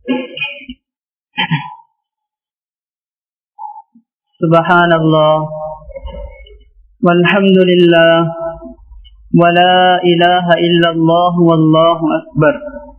سبحان الله والحمد لله ولا إله إلا الله والله أكبر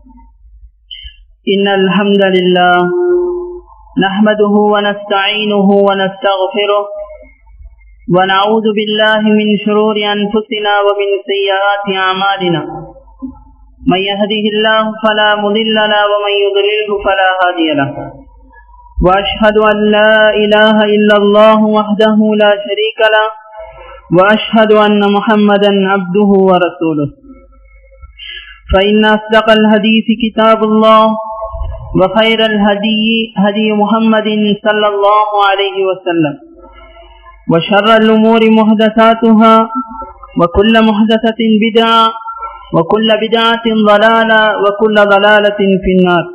إن الحمد لله نحمده ونستعينه ونستغفره ونعوذ بالله من شرور أنفسنا ومن سيئات أعمالنا من يهده الله فلا مضل له ومن يضلله فلا هادي له وأشهد أن لا إله إلا الله وحده لا شريك له وأشهد أن محمدا عبده ورسوله فإن أصدق الحديث كتاب الله وخير الهدي هدي محمد صلى الله عليه وسلم وشر الأمور محدثاتها وكل محدثة بدعة وكل بدعة ضلالة وكل ضلالة في النار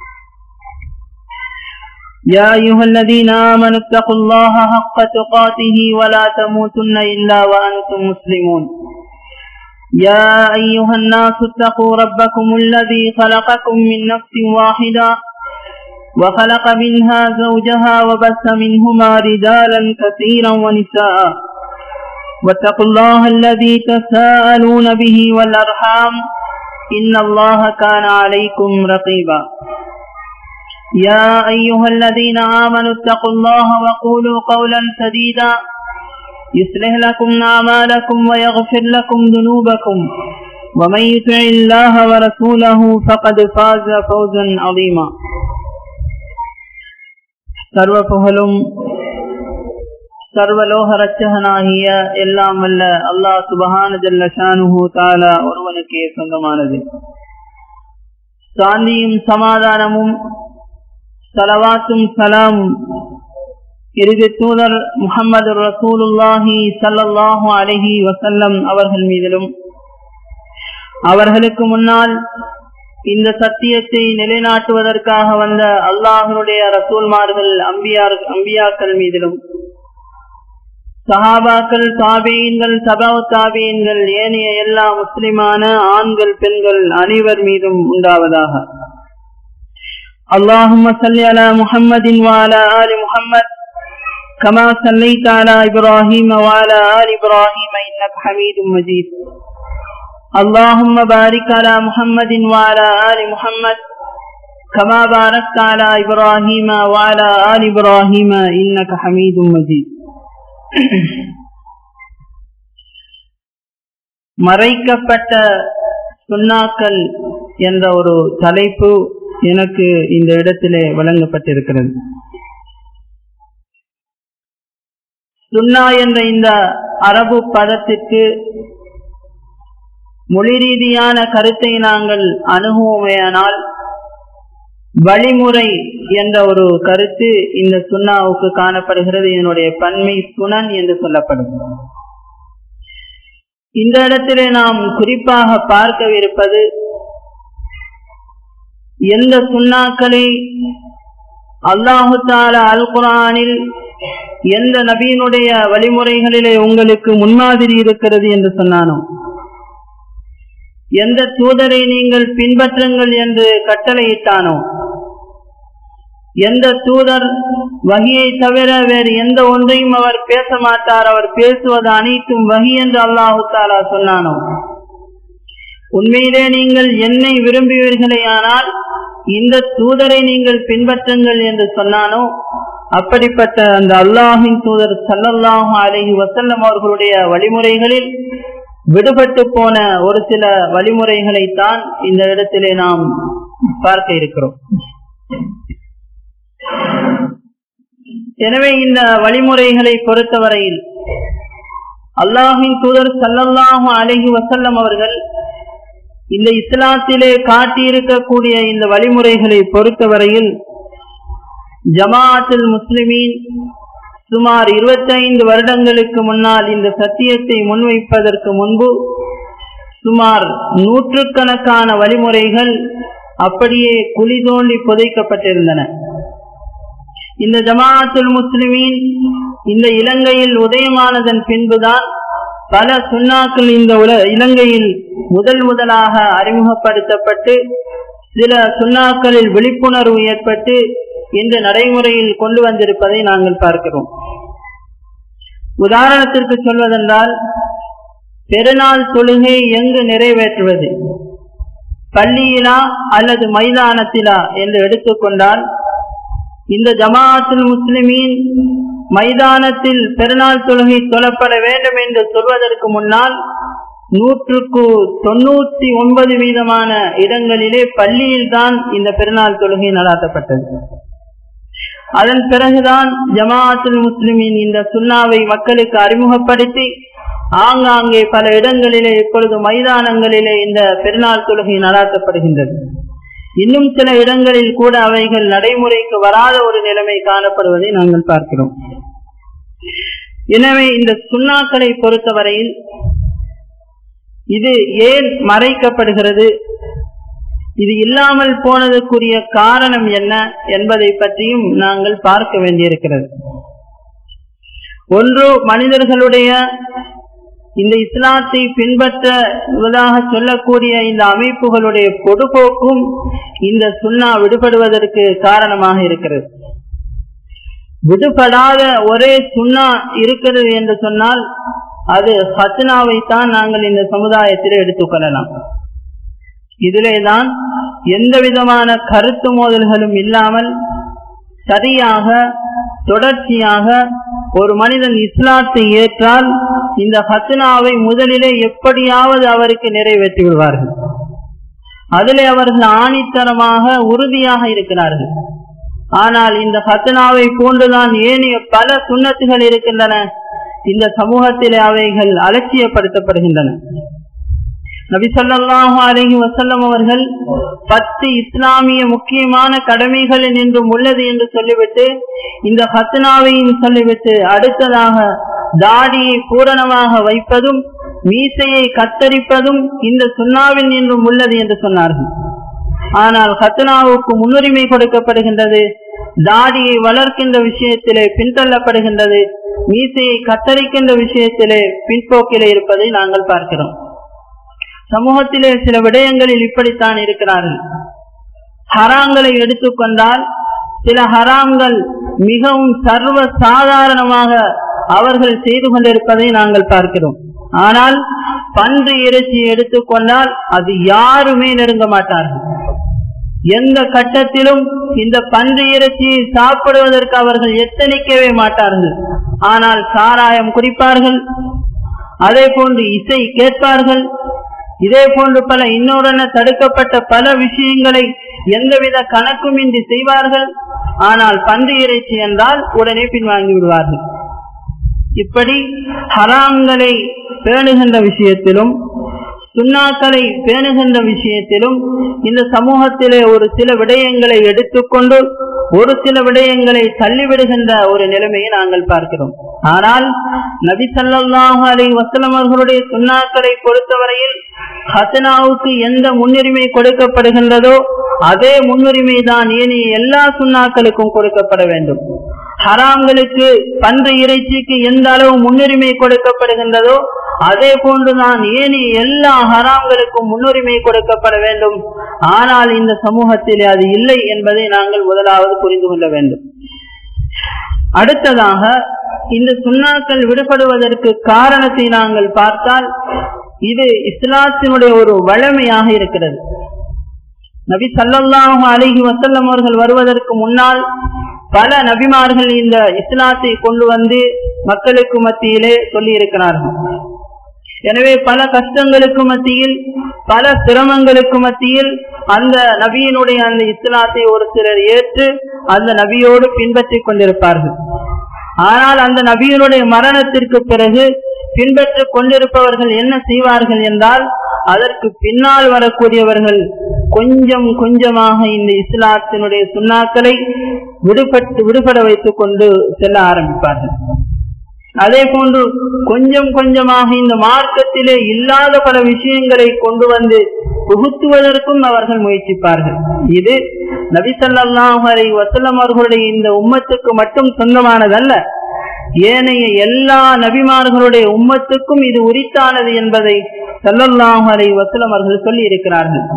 يا أيها الذين آمنوا اتقوا الله حق تقاته ولا تموتن إلا وأنتم مسلمون يا أيها الناس اتقوا ربكم الذي خلقكم من نفس واحدة وخلق منها زوجها وبث منهما رجالا كثيرا ونساء واتقوا الله الذي تساءلون به والأرحام إن الله كان عليكم رقيبا يا أيها الذين آمنوا اتقوا الله وقولوا قولا سديدا يصلح لكم أعمالكم ويغفر لكم ذنوبكم ومن يطع الله ورسوله فقد فاز فوزا عظيما சர்வ புகழும் சர்வலோக ரச்சகனாகிய எல்லாம் வல்ல அல்லாஹ் சுபஹான ஜல்ல ஷானுஹு தாலா ஒருவனுக்கே சொந்தமானது சாந்தியும் சமாதானமும் சலவாத்தும் சலாமும் இறுதி தூதர் முகமது ரசூலுல்லாஹி சல்லாஹூ அலஹி வசல்லம் அவர்கள் மீதிலும் அவர்களுக்கு முன்னால் இந்த சத்தியத்தை நிலைநாட்டுவதற்காக வந்த அல்லாஹனுடைய ரசூல்மார்கள் அம்பியார் அம்பியாக்கள் மீதிலும் சஹாபாக்கள் தாபீன்கள் சபா தாபீன்கள் ஏனைய எல்லா முஸ்லிமான ஆண்கள் பெண்கள் அனைவர் மீதும் உண்டாவதாக اللهم صل على محمد وعلى آل محمد كما صليت على إبراهيم وعلى آل إبراهيم إنك حميد مجيد اللهم بارك على محمد وعلى آل محمد كما باركت على إبراهيم وعلى آل إبراهيم إنك حميد مجيد மறைக்கப்பட்ட சுண்ணாக்கள் என்ற ஒரு தலைப்பு எனக்கு இந்த இடத்திலே வழங்கப்பட்டிருக்கிறது சுன்னா என்ற இந்த அரபு பதத்திற்கு மொழி ரீதியான கருத்தை நாங்கள் அணுகுவோமையானால் வழிமுறை என்ற ஒரு கருத்து இந்த சுண்ணாவுக்கு காணப்படுகிறது என்னுடைய பன்மை சுனன் என்று சொல்லப்படும் இந்த இடத்திலே நாம் குறிப்பாக பார்க்கவிருப்பது எந்த சுண்ணாக்களை அல்லாஹு தாலா அல் குரானில் எந்த நபியினுடைய வழிமுறைகளிலே உங்களுக்கு முன்மாதிரி இருக்கிறது என்று சொன்னானோ எந்த தூதரை நீங்கள் பின்பற்றுங்கள் என்று கட்டளையிட்டானோ எந்த தூதர் வகியை தவிர வேறு எந்த ஒன்றையும் அவர் பேச மாட்டார் அவர் பேசுவது அனைத்தும் வகி என்று அல்லாஹு தாலா சொன்னானோ உண்மையிலே நீங்கள் என்னை விரும்புவீர்களே ஆனால் இந்த தூதரை நீங்கள் பின்பற்றுங்கள் என்று சொன்னானோ அப்படிப்பட்ட அந்த அல்லாஹின் தூதர் சல்லல்லாஹு அலஹி வசல்லம் அவர்களுடைய வழிமுறைகளில் விடுபட்டு போன ஒரு சில வழிமுறைகளைத்தான் இந்த இடத்திலே நாம் பார்க்க இருக்கிறோம் எனவே இந்த வழிமுறைகளை பொறுத்தவரையில் அல்லாஹின் தூதர் சல்லல்லாஹு அலஹி வசல்லம் அவர்கள் இந்த இஸ்லாத்திலே காட்டியிருக்கக்கூடிய இந்த வழிமுறைகளை பொறுத்தவரையில் ஜமாஅத்துல் முஸ்லிமீன் சுமார் இருபத்தைந்து வருடங்களுக்கு முன்னால் இந்த சத்தியத்தை முன்வைப்பதற்கு முன்பு சுமார் நூற்றுக்கணக்கான வழிமுறைகள் அப்படியே குழி தோண்டி புதைக்கப்பட்டிருந்தன இந்த ஜமாஅத்துல் முஸ்லிமீன் இந்த இலங்கையில் உதயமானதன் பின்புதான் பல சுண்ணாக்கள் இந்த உல இலங்கையில் முதல் முதலாக அறிமுகப்படுத்தப்பட்டு சில சுண்ணாக்களில் விழிப்புணர்வு ஏற்பட்டு இந்த நடைமுறையில் கொண்டு வந்திருப்பதை நாங்கள் பார்க்கிறோம் உதாரணத்திற்கு சொல்வதென்றால் பெருநாள் தொழுகை எங்கு நிறைவேற்றுவது பள்ளியிலா அல்லது மைதானத்திலா என்று எடுத்துக்கொண்டால் இந்த ஜமாஅத்துல் முஸ்லிமீன் மைதானத்தில் பெருநாள் தொழுகை தொழப்பட வேண்டும் என்று சொல்வதற்கு முன்னால் நூற்றுக்கு தொண்ணூத்தி ஒன்பது வீதமான இடங்களிலே பள்ளியில் தான் இந்த பெருநாள் தொழுகை நடாத்தப்பட்டது அதன் பிறகுதான் ஜமாஅத்துல் முஸ்லிமின் இந்த சுண்ணாவை மக்களுக்கு அறிமுகப்படுத்தி ஆங்காங்கே பல இடங்களிலே இப்பொழுது மைதானங்களிலே இந்த பெருநாள் தொழுகை நடாத்தப்படுகின்றது இன்னும் சில இடங்களில் கூட அவைகள் நடைமுறைக்கு வராத ஒரு நிலைமை காணப்படுவதை நாங்கள் பார்க்கிறோம் எனவே இந்த சுண்ணாக்களை பொறுத்தவரையில் இது ஏன் மறைக்கப்படுகிறது இது இல்லாமல் போனதுக்குரிய காரணம் என்ன என்பதை பற்றியும் நாங்கள் பார்க்க வேண்டியிருக்கிறது ஒன்று மனிதர்களுடைய இந்த இஸ்லாத்தை பின்பற்றுவதாக சொல்லக்கூடிய இந்த அமைப்புகளுடைய பொடுபோக்கும் இந்த சுண்ணா விடுபடுவதற்கு காரணமாக இருக்கிறது விடுபடாத ஒரே சுண்ணா இருக்கிறது என்று சொன்னால் அது ஹத்னாவை தான் நாங்கள் இந்த சமுதாயத்தில் எடுத்துக்கொள்ளலாம் இதிலே தான் எந்த விதமான கருத்து மோதல்களும் இல்லாமல் சரியாக தொடர்ச்சியாக ஒரு மனிதன் இஸ்லாத்தை ஏற்றால் இந்த ஹத்னாவை முதலிலே எப்படியாவது அவருக்கு நிறைவேற்றி விடுவார்கள் அதிலே அவர்கள் ஆணித்தரமாக உறுதியாக இருக்கிறார்கள் ஆனால் இந்த ஹத்னாவை போன்றுதான் ஏனைய பல சுண்ணத்துகள் இருக்கின்றன இந்த சமூகத்திலே அவைகள் அலட்சியப்படுத்தப்படுகின்றன நபி சொல்லாஹு அலஹி வசல்லம் அவர்கள் பத்து இஸ்லாமிய முக்கியமான கடமைகளில் நின்றும் உள்ளது என்று சொல்லிவிட்டு இந்த ஹத்னாவையும் சொல்லிவிட்டு அடுத்ததாக தாடியை பூரணமாக வைப்பதும் மீசையை கத்தரிப்பதும் இந்த சுண்ணாவில் நின்றும் உள்ளது என்று சொன்னார்கள் ஆனால் ஹத்னாவுக்கு முன்னுரிமை கொடுக்கப்படுகின்றது தாடியை வளர்க்கின்ற விஷயத்திலே பின்தள்ளப்படுகின்றது மீசையை கத்தரிக்கின்ற விஷயத்திலே பின்போக்கிலே இருப்பதை நாங்கள் பார்க்கிறோம் சமூகத்திலே சில விடயங்களில் இப்படித்தான் இருக்கிறார்கள் ஹராங்களை எடுத்துக்கொண்டால் சில ஹராம்கள் மிகவும் சர்வ சாதாரணமாக அவர்கள் செய்து கொண்டிருப்பதை நாங்கள் பார்க்கிறோம் ஆனால் பன்று இறைச்சி எடுத்துக்கொண்டால் அது யாருமே நெருங்க மாட்டார்கள் எந்த கட்டத்திலும் இந்த பன்று இறைச்சியை சாப்பிடுவதற்கு அவர்கள் எத்தனிக்கவே மாட்டார்கள் ஆனால் சாராயம் குடிப்பார்கள் அதே போன்று இசை கேட்பார்கள் இதே போன்று பல இன்னொருன தடுக்கப்பட்ட பல விஷயங்களை எந்தவித கணக்குமின்றி செய்வார்கள் ஆனால் பன்று இறைச்சி என்றால் உடனே பின்வாங்கி விடுவார்கள் இப்படி ஹராங்களை பேணுகின்ற விஷயத்திலும் சுண்ணாக்களை பேணுகின்ற விஷயத்திலும் இந்த சமூகத்திலே ஒரு சில விடயங்களை எடுத்துக்கொண்டு ஒரு சில விடயங்களை தள்ளிவிடுகின்ற ஒரு நிலைமையை நாங்கள் பார்க்கிறோம் ஆனால் நபி சல்லாஹு அலி வசலம் அவர்களுடைய சுண்ணாக்களை பொறுத்தவரையில் ஹசனாவுக்கு எந்த முன்னுரிமை கொடுக்கப்படுகின்றதோ அதே முன்னுரிமை தான் ஏனைய எல்லா சுண்ணாக்களுக்கும் கொடுக்கப்பட வேண்டும் ஹராம்களுக்கு பன்று இறைச்சிக்கு எந்த அளவு முன்னுரிமை கொடுக்கப்படுகின்றதோ அதே போன்றுதான் ஏனைய எல்லா ஹராம்களுக்கும் முன்னுரிமை கொடுக்கப்பட வேண்டும் ஆனால் இந்த சமூகத்தில் அது இல்லை என்பதை நாங்கள் முதலாவது புரிந்து கொள்ள வேண்டும் அடுத்ததாக இந்த சுண்ணாக்கள் விடுபடுவதற்கு காரணத்தை நாங்கள் பார்த்தால் இது இஸ்லாத்தினுடைய ஒரு வளமையாக இருக்கிறது நபி சல்லாஹு அலிஹி வசல்லம் அவர்கள் வருவதற்கு முன்னால் பல நபிமார்கள் இந்த இஸ்லாத்தை கொண்டு வந்து மக்களுக்கு மத்தியிலே சொல்லி இருக்கிறார்கள் எனவே பல கஷ்டங்களுக்கு மத்தியில் பல சிரமங்களுக்கு மத்தியில் அந்த நபியினுடைய அந்த இஸ்லாத்தை ஒரு சிலர் ஏற்று அந்த நபியோடு பின்பற்றிக் கொண்டிருப்பார்கள் ஆனால் அந்த நபியினுடைய மரணத்திற்கு பிறகு பின்பற்றிக் கொண்டிருப்பவர்கள் என்ன செய்வார்கள் என்றால் அதற்கு பின்னால் வரக்கூடியவர்கள் கொஞ்சம் கொஞ்சமாக இந்த இஸ்லாத்தினுடைய சுண்ணாக்களை விடுபட்டு விடுபட வைத்துக் கொண்டு செல்ல ஆரம்பிப்பார்கள் அதே போன்று கொஞ்சம் கொஞ்சமாக இந்த மார்க்கத்திலே இல்லாத பல விஷயங்களை கொண்டு வந்து புகுத்துவதற்கும் அவர்கள் முயற்சிப்பார்கள் இது நபிசல்லாஹ் அலை வசல்லம் அவர்களுடைய இந்த உம்மத்துக்கு மட்டும் சொந்தமானதல்ல ஏனைய எல்லா நபிமார்களுடைய உம்மத்துக்கும் இது உரித்தானது என்பதை சல்லல்லாஹு அலை வசலம் அவர்கள் சொல்லி இருக்கிறார்கள்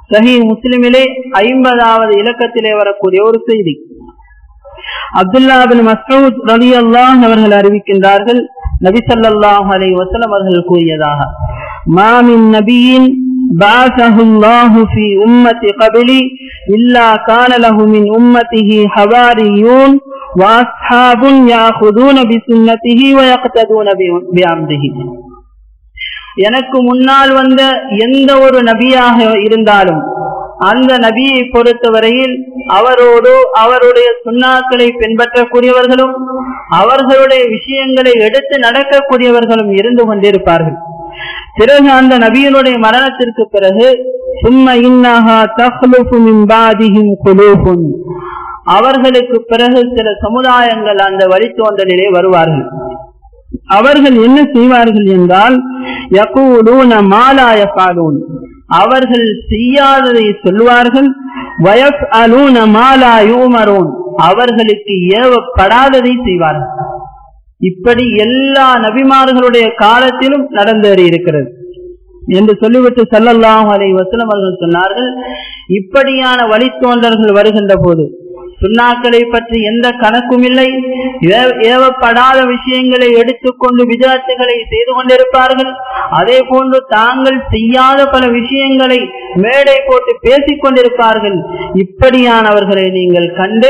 சஹி முஸ்லிமிலே ஐம்பதாவது இலக்கத்திலே வரக்கூடிய ஒரு செய்தி அப்துல்லா பின் மசூத் ரலி அல்லாஹ் அவர்கள் அறிவிக்கின்றார்கள் நபி ஸல்லல்லாஹு அலைஹி வஸல்லம் அவர்கள் கூறியதாக மாமின் நபியின் بعثه الله في أمة قبلي إلا كان له من أمته حواريون وأصحاب يأخذون بسنته ويقتدون بأمره எனக்கு முன்னால் வந்த எந்த ஒரு நபியாக இருந்தாலும் அந்த நபியை பொறுத்தவரையில் அவரோடு அவருடைய சுண்ணாக்களை பின்பற்றக்கூடியவர்களும் அவர்களுடைய விஷயங்களை எடுத்து நடக்கக்கூடியவர்களும் இருந்து கொண்டிருப்பார்கள் பிறகு அந்த நபியினுடைய மரணத்திற்கு பிறகு சும்ம இன்னஹா தஹ்லுஃபு மின் பாதிஹிம் குலூஃபுன் அவர்களுக்கு பிறகு சில சமுதாயங்கள் அந்த வழித்தோன்றலிலே வருவார்கள் அவர்கள் என்ன செய்வார்கள் என்றால் யகூலூன மாலாய பாலூன் அவர்கள் செய்யாததை சொல்வார்கள் வயஸ் அலூன மாலா யூமரோன் அவர்களுக்கு ஏவப்படாததை செய்வார்கள் இப்படி எல்லா நபிமார்களுடைய காலத்திலும் நடந்தேறி இருக்கிறது என்று சொல்லிவிட்டு செல்லல்லாம் அதை வசனம் அவர்கள் சொன்னார்கள் இப்படியான வழித்தோன்றல்கள் வருகின்ற போது சுண்ணாக்களை பற்றி எந்த கணக்கும் இல்லை ஏவப்படாத விஷயங்களை எடுத்துக்கொண்டு விஜயத்துகளை செய்து கொண்டிருப்பார்கள் அதே போன்று தாங்கள் செய்யாத பல விஷயங்களை மேடை போட்டு பேசிக் கொண்டிருப்பார்கள் இப்படியானவர்களை நீங்கள் கண்டு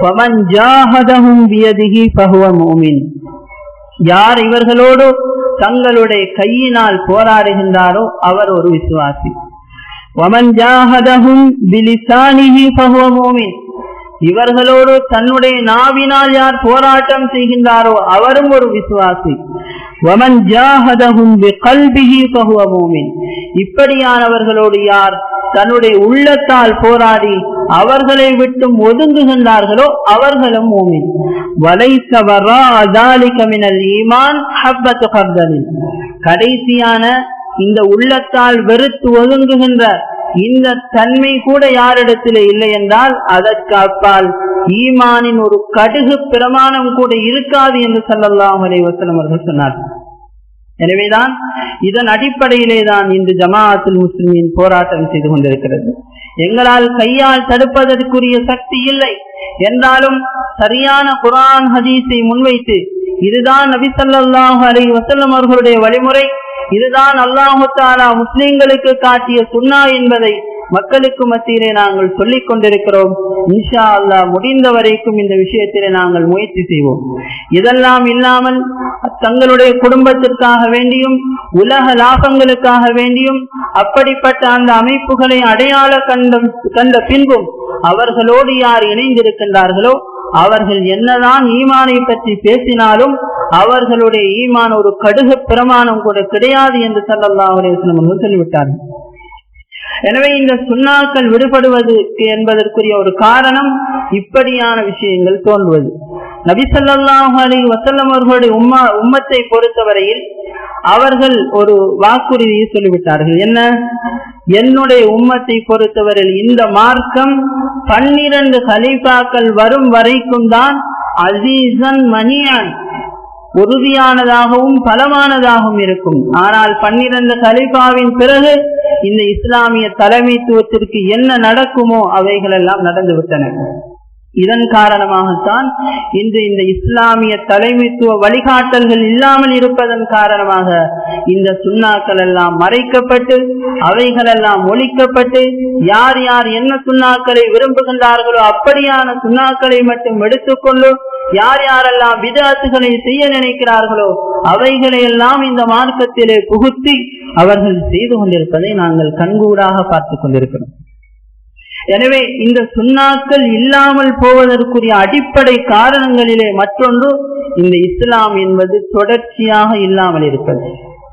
யார் இவர்களோடு தங்களுடைய கையினால் போராடுகின்றாரோ அவர் ஒரு விசுவாசி வமன் ஜாஹதஹும் பிலிசானிஹி ஃபஹுவ மூமின் இவர்களோடு தன்னுடைய நாவினால் யார் போராட்டம் செய்கின்றாரோ அவரும் ஒரு விசுவாசி வமன் ஜாஹதஹும் பிகல்பிஹி ஃபஹுவ மூமின் இப்படியானவர்களோடு யார் தன்னுடைய உள்ளத்தால் போராடி அவர்களை விட்டும் ஒதுங்குகின்றார்களோ அவர்களும் மூமின் வலைச வரா அதாலிக மினல் ஈமான் ஹப்பத்து கர்தலின் கடைசியான இந்த உள்ளத்தால் வெறுத்து ஒதுங்குகின்ற இந்த தன்மை கூட யாரிடத்தில் இல்லை என்றால் அதற்கு அப்பால் ஈமானின் ஒரு கடுகு பிரமாணம் கூட இருக்காது என்று சொல்லலாம் வசலம் அவர்கள் சொன்னார் எனவேதான் இதன் அடிப்படையிலே தான் இன்று ஜமாஅத்துல் முஸ்லிமின் போராட்டம் செய்து கொண்டிருக்கிறது எங்களால் கையால் தடுப்பதற்குரிய சக்தி இல்லை என்றாலும் சரியான குரான் ஹதீஸை முன்வைத்து இதுதான் நபி சல்லாஹு அலி வசல்லம் அவர்களுடைய வழிமுறை இதுதான் அல்லாஹு தாலா முஸ்லிம்களுக்கு காட்டிய சுண்ணா என்பதை மக்களுக்கு மத்தியிலே நாங்கள் சொல்லிக் கொண்டிருக்கிறோம் இன்ஷா அல்லா முடிந்த வரைக்கும் இந்த விஷயத்திலே நாங்கள் முயற்சி செய்வோம் இதெல்லாம் இல்லாமல் தங்களுடைய குடும்பத்திற்காக வேண்டியும் உலக லாபங்களுக்காக வேண்டியும் அப்படிப்பட்ட அந்த அமைப்புகளை அடையாள கண்ட கண்ட பின்பும் அவர்களோடு யார் இணைந்திருக்கின்றார்களோ அவர்கள் என்னதான் ஈமானை பற்றி பேசினாலும் அவர்களுடைய ஈமான் ஒரு கடுகு பிரமாணம் கூட கிடையாது என்று சொல்லலாம் சொல்லிவிட்டார்கள் எனவே இந்த சுண்ணாக்கள் விடுபடுவது என்பதற்குரிய ஒரு காரணம் இப்படியான விஷயங்கள் தோன்றுவது நபிசல்லாஹு அலி வசல்லம் அவர்களுடைய உம்மா உம்மத்தை பொறுத்தவரையில் அவர்கள் ஒரு வாக்குறுதியை சொல்லிவிட்டார்கள் என்ன என்னுடைய உம்மத்தை பொறுத்தவரையில் இந்த மார்க்கம் பன்னிரண்டு கலீஃபாக்கள் வரும் வரைக்கும் தான் அசீசன் மணியான் உறுதியானதாகவும் பலமானதாகவும் இருக்கும் ஆனால் பன்னிரண்டு கலிபாவின் பிறகு இந்த இஸ்லாமிய தலைமைத்துவத்திற்கு என்ன நடக்குமோ அவைகள் எல்லாம் நடந்துவிட்டன இதன் காரணமாகத்தான் இன்று இந்த இஸ்லாமிய தலைமைத்துவ வழிகாட்டல்கள் இல்லாமல் இருப்பதன் காரணமாக இந்த சுண்ணாக்கள் எல்லாம் மறைக்கப்பட்டு அவைகள் எல்லாம் ஒழிக்கப்பட்டு யார் யார் என்ன சுண்ணாக்களை விரும்புகின்றார்களோ அப்படியான சுண்ணாக்களை மட்டும் எடுத்துக்கொண்டு யார் யாரெல்லாம் விதாத்துகளை செய்ய நினைக்கிறார்களோ அவைகளை எல்லாம் இந்த மார்க்கத்திலே புகுத்தி அவர்கள் செய்து கொண்டிருப்பதை நாங்கள் கண்கூடாக பார்த்து கொண்டிருக்கிறோம் எனவே இந்த சுண்ணாக்கள் இல்லாமல் போவதற்குரிய அடிப்படை காரணங்களிலே மற்றொன்று இந்த இஸ்லாம் என்பது தொடர்ச்சியாக இல்லாமல் இருப்பது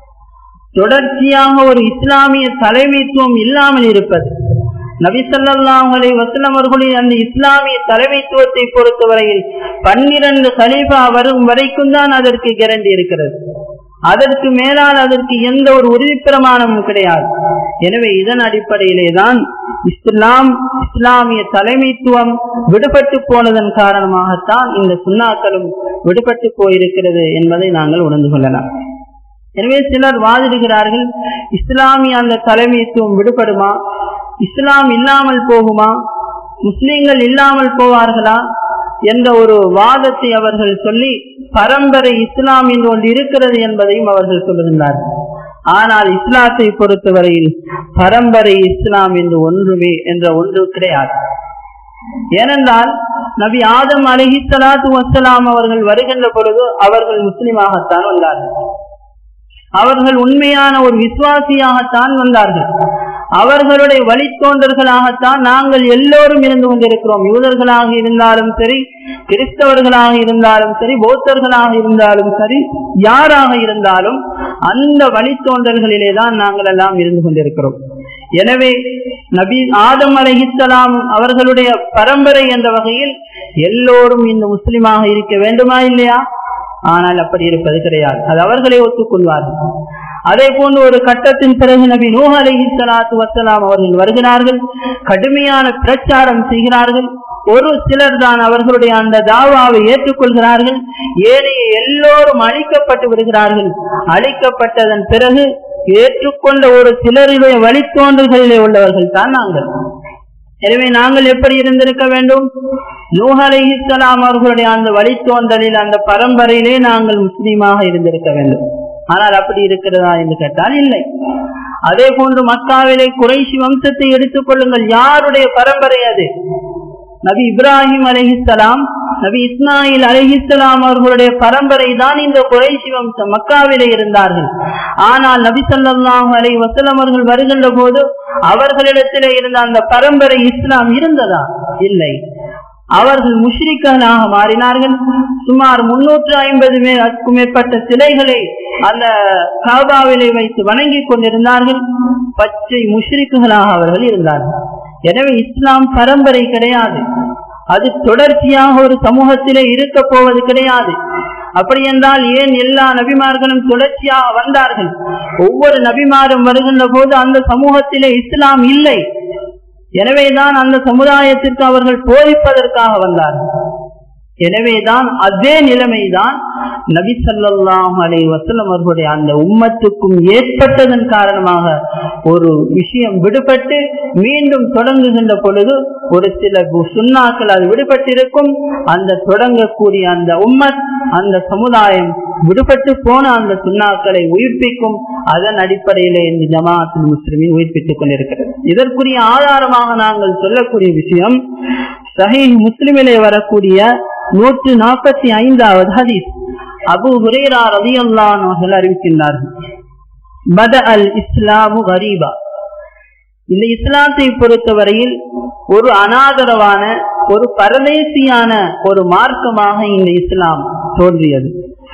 தொடர்ச்சியாக ஒரு இஸ்லாமிய தலைமைத்துவம் இல்லாமல் இருப்பது நபிசல்லாஹலை வசலம் அவர்களின் அந்த இஸ்லாமிய தலைமைத்துவத்தை பொறுத்தவரையில் பன்னிரண்டு கலீஃபா வரும் வரைக்கும் தான் அதற்கு கேரண்டி இருக்கிறது அதற்கு மேலால் அதற்கு எந்த ஒரு உறுதி பிரமாணமும் கிடையாது எனவே இதன் அடிப்படையிலே தான் இஸ்லாம் இஸ்லாமிய தலைமைத்துவம் விடுபட்டு போனதன் காரணமாகத்தான் இந்த சுண்ணாக்களும் விடுபட்டு போயிருக்கிறது என்பதை நாங்கள் உணர்ந்து கொள்ளலாம் எனவே சிலர் வாதிடுகிறார்கள் இஸ்லாமிய அந்த தலைமைத்துவம் விடுபடுமா இஸ்லாம் இல்லாமல் போகுமா முஸ்லிம்கள் இல்லாமல் போவார்களா என்ற ஒரு வாதத்தை அவர்கள் சொல்லி பரம்பரை இஸ்லாம் என்று ஒன்று இருக்கிறது என்பதையும் அவர்கள் சொல்லுகின்றார்கள் ஆனால் இஸ்லாத்தை பொறுத்தவரையில் பரம்பரை இஸ்லாம் என்று ஒன்றுமே என்ற ஒன்று கிடையாது ஏனென்றால் நபி ஆதம் அலஹி சலாத்து வசலாம் அவர்கள் வருகின்ற பொழுது அவர்கள் முஸ்லிமாகத்தான் வந்தார்கள் அவர்கள் உண்மையான ஒரு விசுவாசியாகத்தான் வந்தார்கள் அவர்களுடைய வழித்தோன்றர்களாகத்தான் நாங்கள் எல்லோரும் இருந்து கொண்டிருக்கிறோம் யூதர்களாக இருந்தாலும் சரி கிறிஸ்தவர்களாக இருந்தாலும் சரி பௌத்தர்களாக இருந்தாலும் சரி யாராக இருந்தாலும் அந்த வழித்தோன்றல்களிலே தான் நாங்கள் எல்லாம் இருந்து கொண்டிருக்கிறோம் எனவே நபி ஆதம் அலஹித்தலாம் அவர்களுடைய பரம்பரை என்ற வகையில் எல்லோரும் இந்த முஸ்லிமாக இருக்க வேண்டுமா இல்லையா ஆனால் அப்படி இருப்பது கிடையாது அது அவர்களை ஒத்துக்கொள்வார்கள் அதே போன்று ஒரு கட்டத்தின் பிறகு நபி நூஹ் அலஹி சலாத்து வசலாம் அவர்கள் வருகிறார்கள் கடுமையான பிரச்சாரம் செய்கிறார்கள் ஒரு சிலர் தான் அவர்களுடைய அந்த தாவாவை ஏற்றுக்கொள்கிறார்கள் ஏனைய எல்லோரும் அழிக்கப்பட்டு விடுகிறார்கள் அழிக்கப்பட்டதன் பிறகு ஏற்றுக்கொண்ட ஒரு சிலருடைய வழித்தோன்றல்களிலே உள்ளவர்கள் தான் நாங்கள் எனவே நாங்கள் எப்படி இருந்திருக்க வேண்டும் நூஹ் அலிஹிஸ்லாம் அவர்களுடைய அந்த வழித்தோன்றலில் அந்த பரம்பரையிலே நாங்கள் முஸ்லீமாக இருந்திருக்க வேண்டும் ஆனால் அப்படி இருக்கிறதா என்று கேட்டால் இல்லை அதே போன்று மக்காவிலே குறைசி வம்சத்தை எடுத்துக் கொள்ளுங்கள் யாருடைய பரம்பரை அது நபி இப்ராஹிம் அலஹிஸ்லாம் நபி இஸ்மாயில் அலஹிஸ்லாம் அவர்களுடைய பரம்பரை தான் இந்த குறைசி வம்சம் மக்காவிலே இருந்தார்கள் ஆனால் நபி சொல்லாஹு அலை வசலம் அவர்கள் வருகின்ற போது அவர்களிடத்திலே இருந்த அந்த பரம்பரை இஸ்லாம் இருந்ததா இல்லை அவர்கள் முஷ்ரிக்கனாக மாறினார்கள் சுமார் முன்னூற்று ஐம்பது மேற்கும் மேற்பட்ட சிலைகளை அந்த காபாவிலை வைத்து வணங்கி கொண்டிருந்தார்கள் பச்சை முஷ்ரிக்குகளாக அவர்கள் இருந்தார்கள் எனவே இஸ்லாம் பரம்பரை கிடையாது அது தொடர்ச்சியாக ஒரு சமூகத்திலே இருக்க போவது கிடையாது அப்படி என்றால் ஏன் எல்லா நபிமார்களும் தொடர்ச்சியாக வந்தார்கள் ஒவ்வொரு நபிமாரும் வருகின்ற போது அந்த சமூகத்திலே இஸ்லாம் இல்லை எனவேதான் அந்த சமுதாயத்திற்கு அவர்கள் போதிப்பதற்காக வந்தார்கள் எனவேதான் அதே நிலைமைதான் நபி சல்லாஹ் அலை வசலம் அவர்களுடைய அந்த உம்மத்துக்கும் ஏற்பட்டதன் காரணமாக ஒரு விஷயம் விடுபட்டு மீண்டும் தொடங்குகின்ற பொழுது ஒரு சில சுண்ணாக்கள் அது விடுபட்டிருக்கும் அந்த தொடங்கக்கூடிய அந்த உம்மத் அந்த சமுதாயம் விடுபட்டு போன அந்த சுண்ணாக்களை உயிர்ப்பிக்கும் அதன் அடிப்படையிலே இந்த ஜமாஅத்தில் முஸ்லிமின் உயிர்ப்பித்துக் கொண்டிருக்கிறது இதற்குரிய ஆதாரமாக நாங்கள் சொல்லக்கூடிய விஷயம் சஹி முஸ்லிமிலே வரக்கூடிய நூற்று நாற்பத்தி ஐந்தாவது ஹதீஸ் அபு ஹுரேரா ரதி அவர்கள் அறிவிக்கின்றார்கள் பத அல் இஸ்லாமு கரீபா இந்த இஸ்லாத்தை பொறுத்தவரையில் ஒரு அனாதரவான ஒரு பரதேசியான ஒரு மார்க்கமாக இந்த இஸ்லாம் தோன்றியது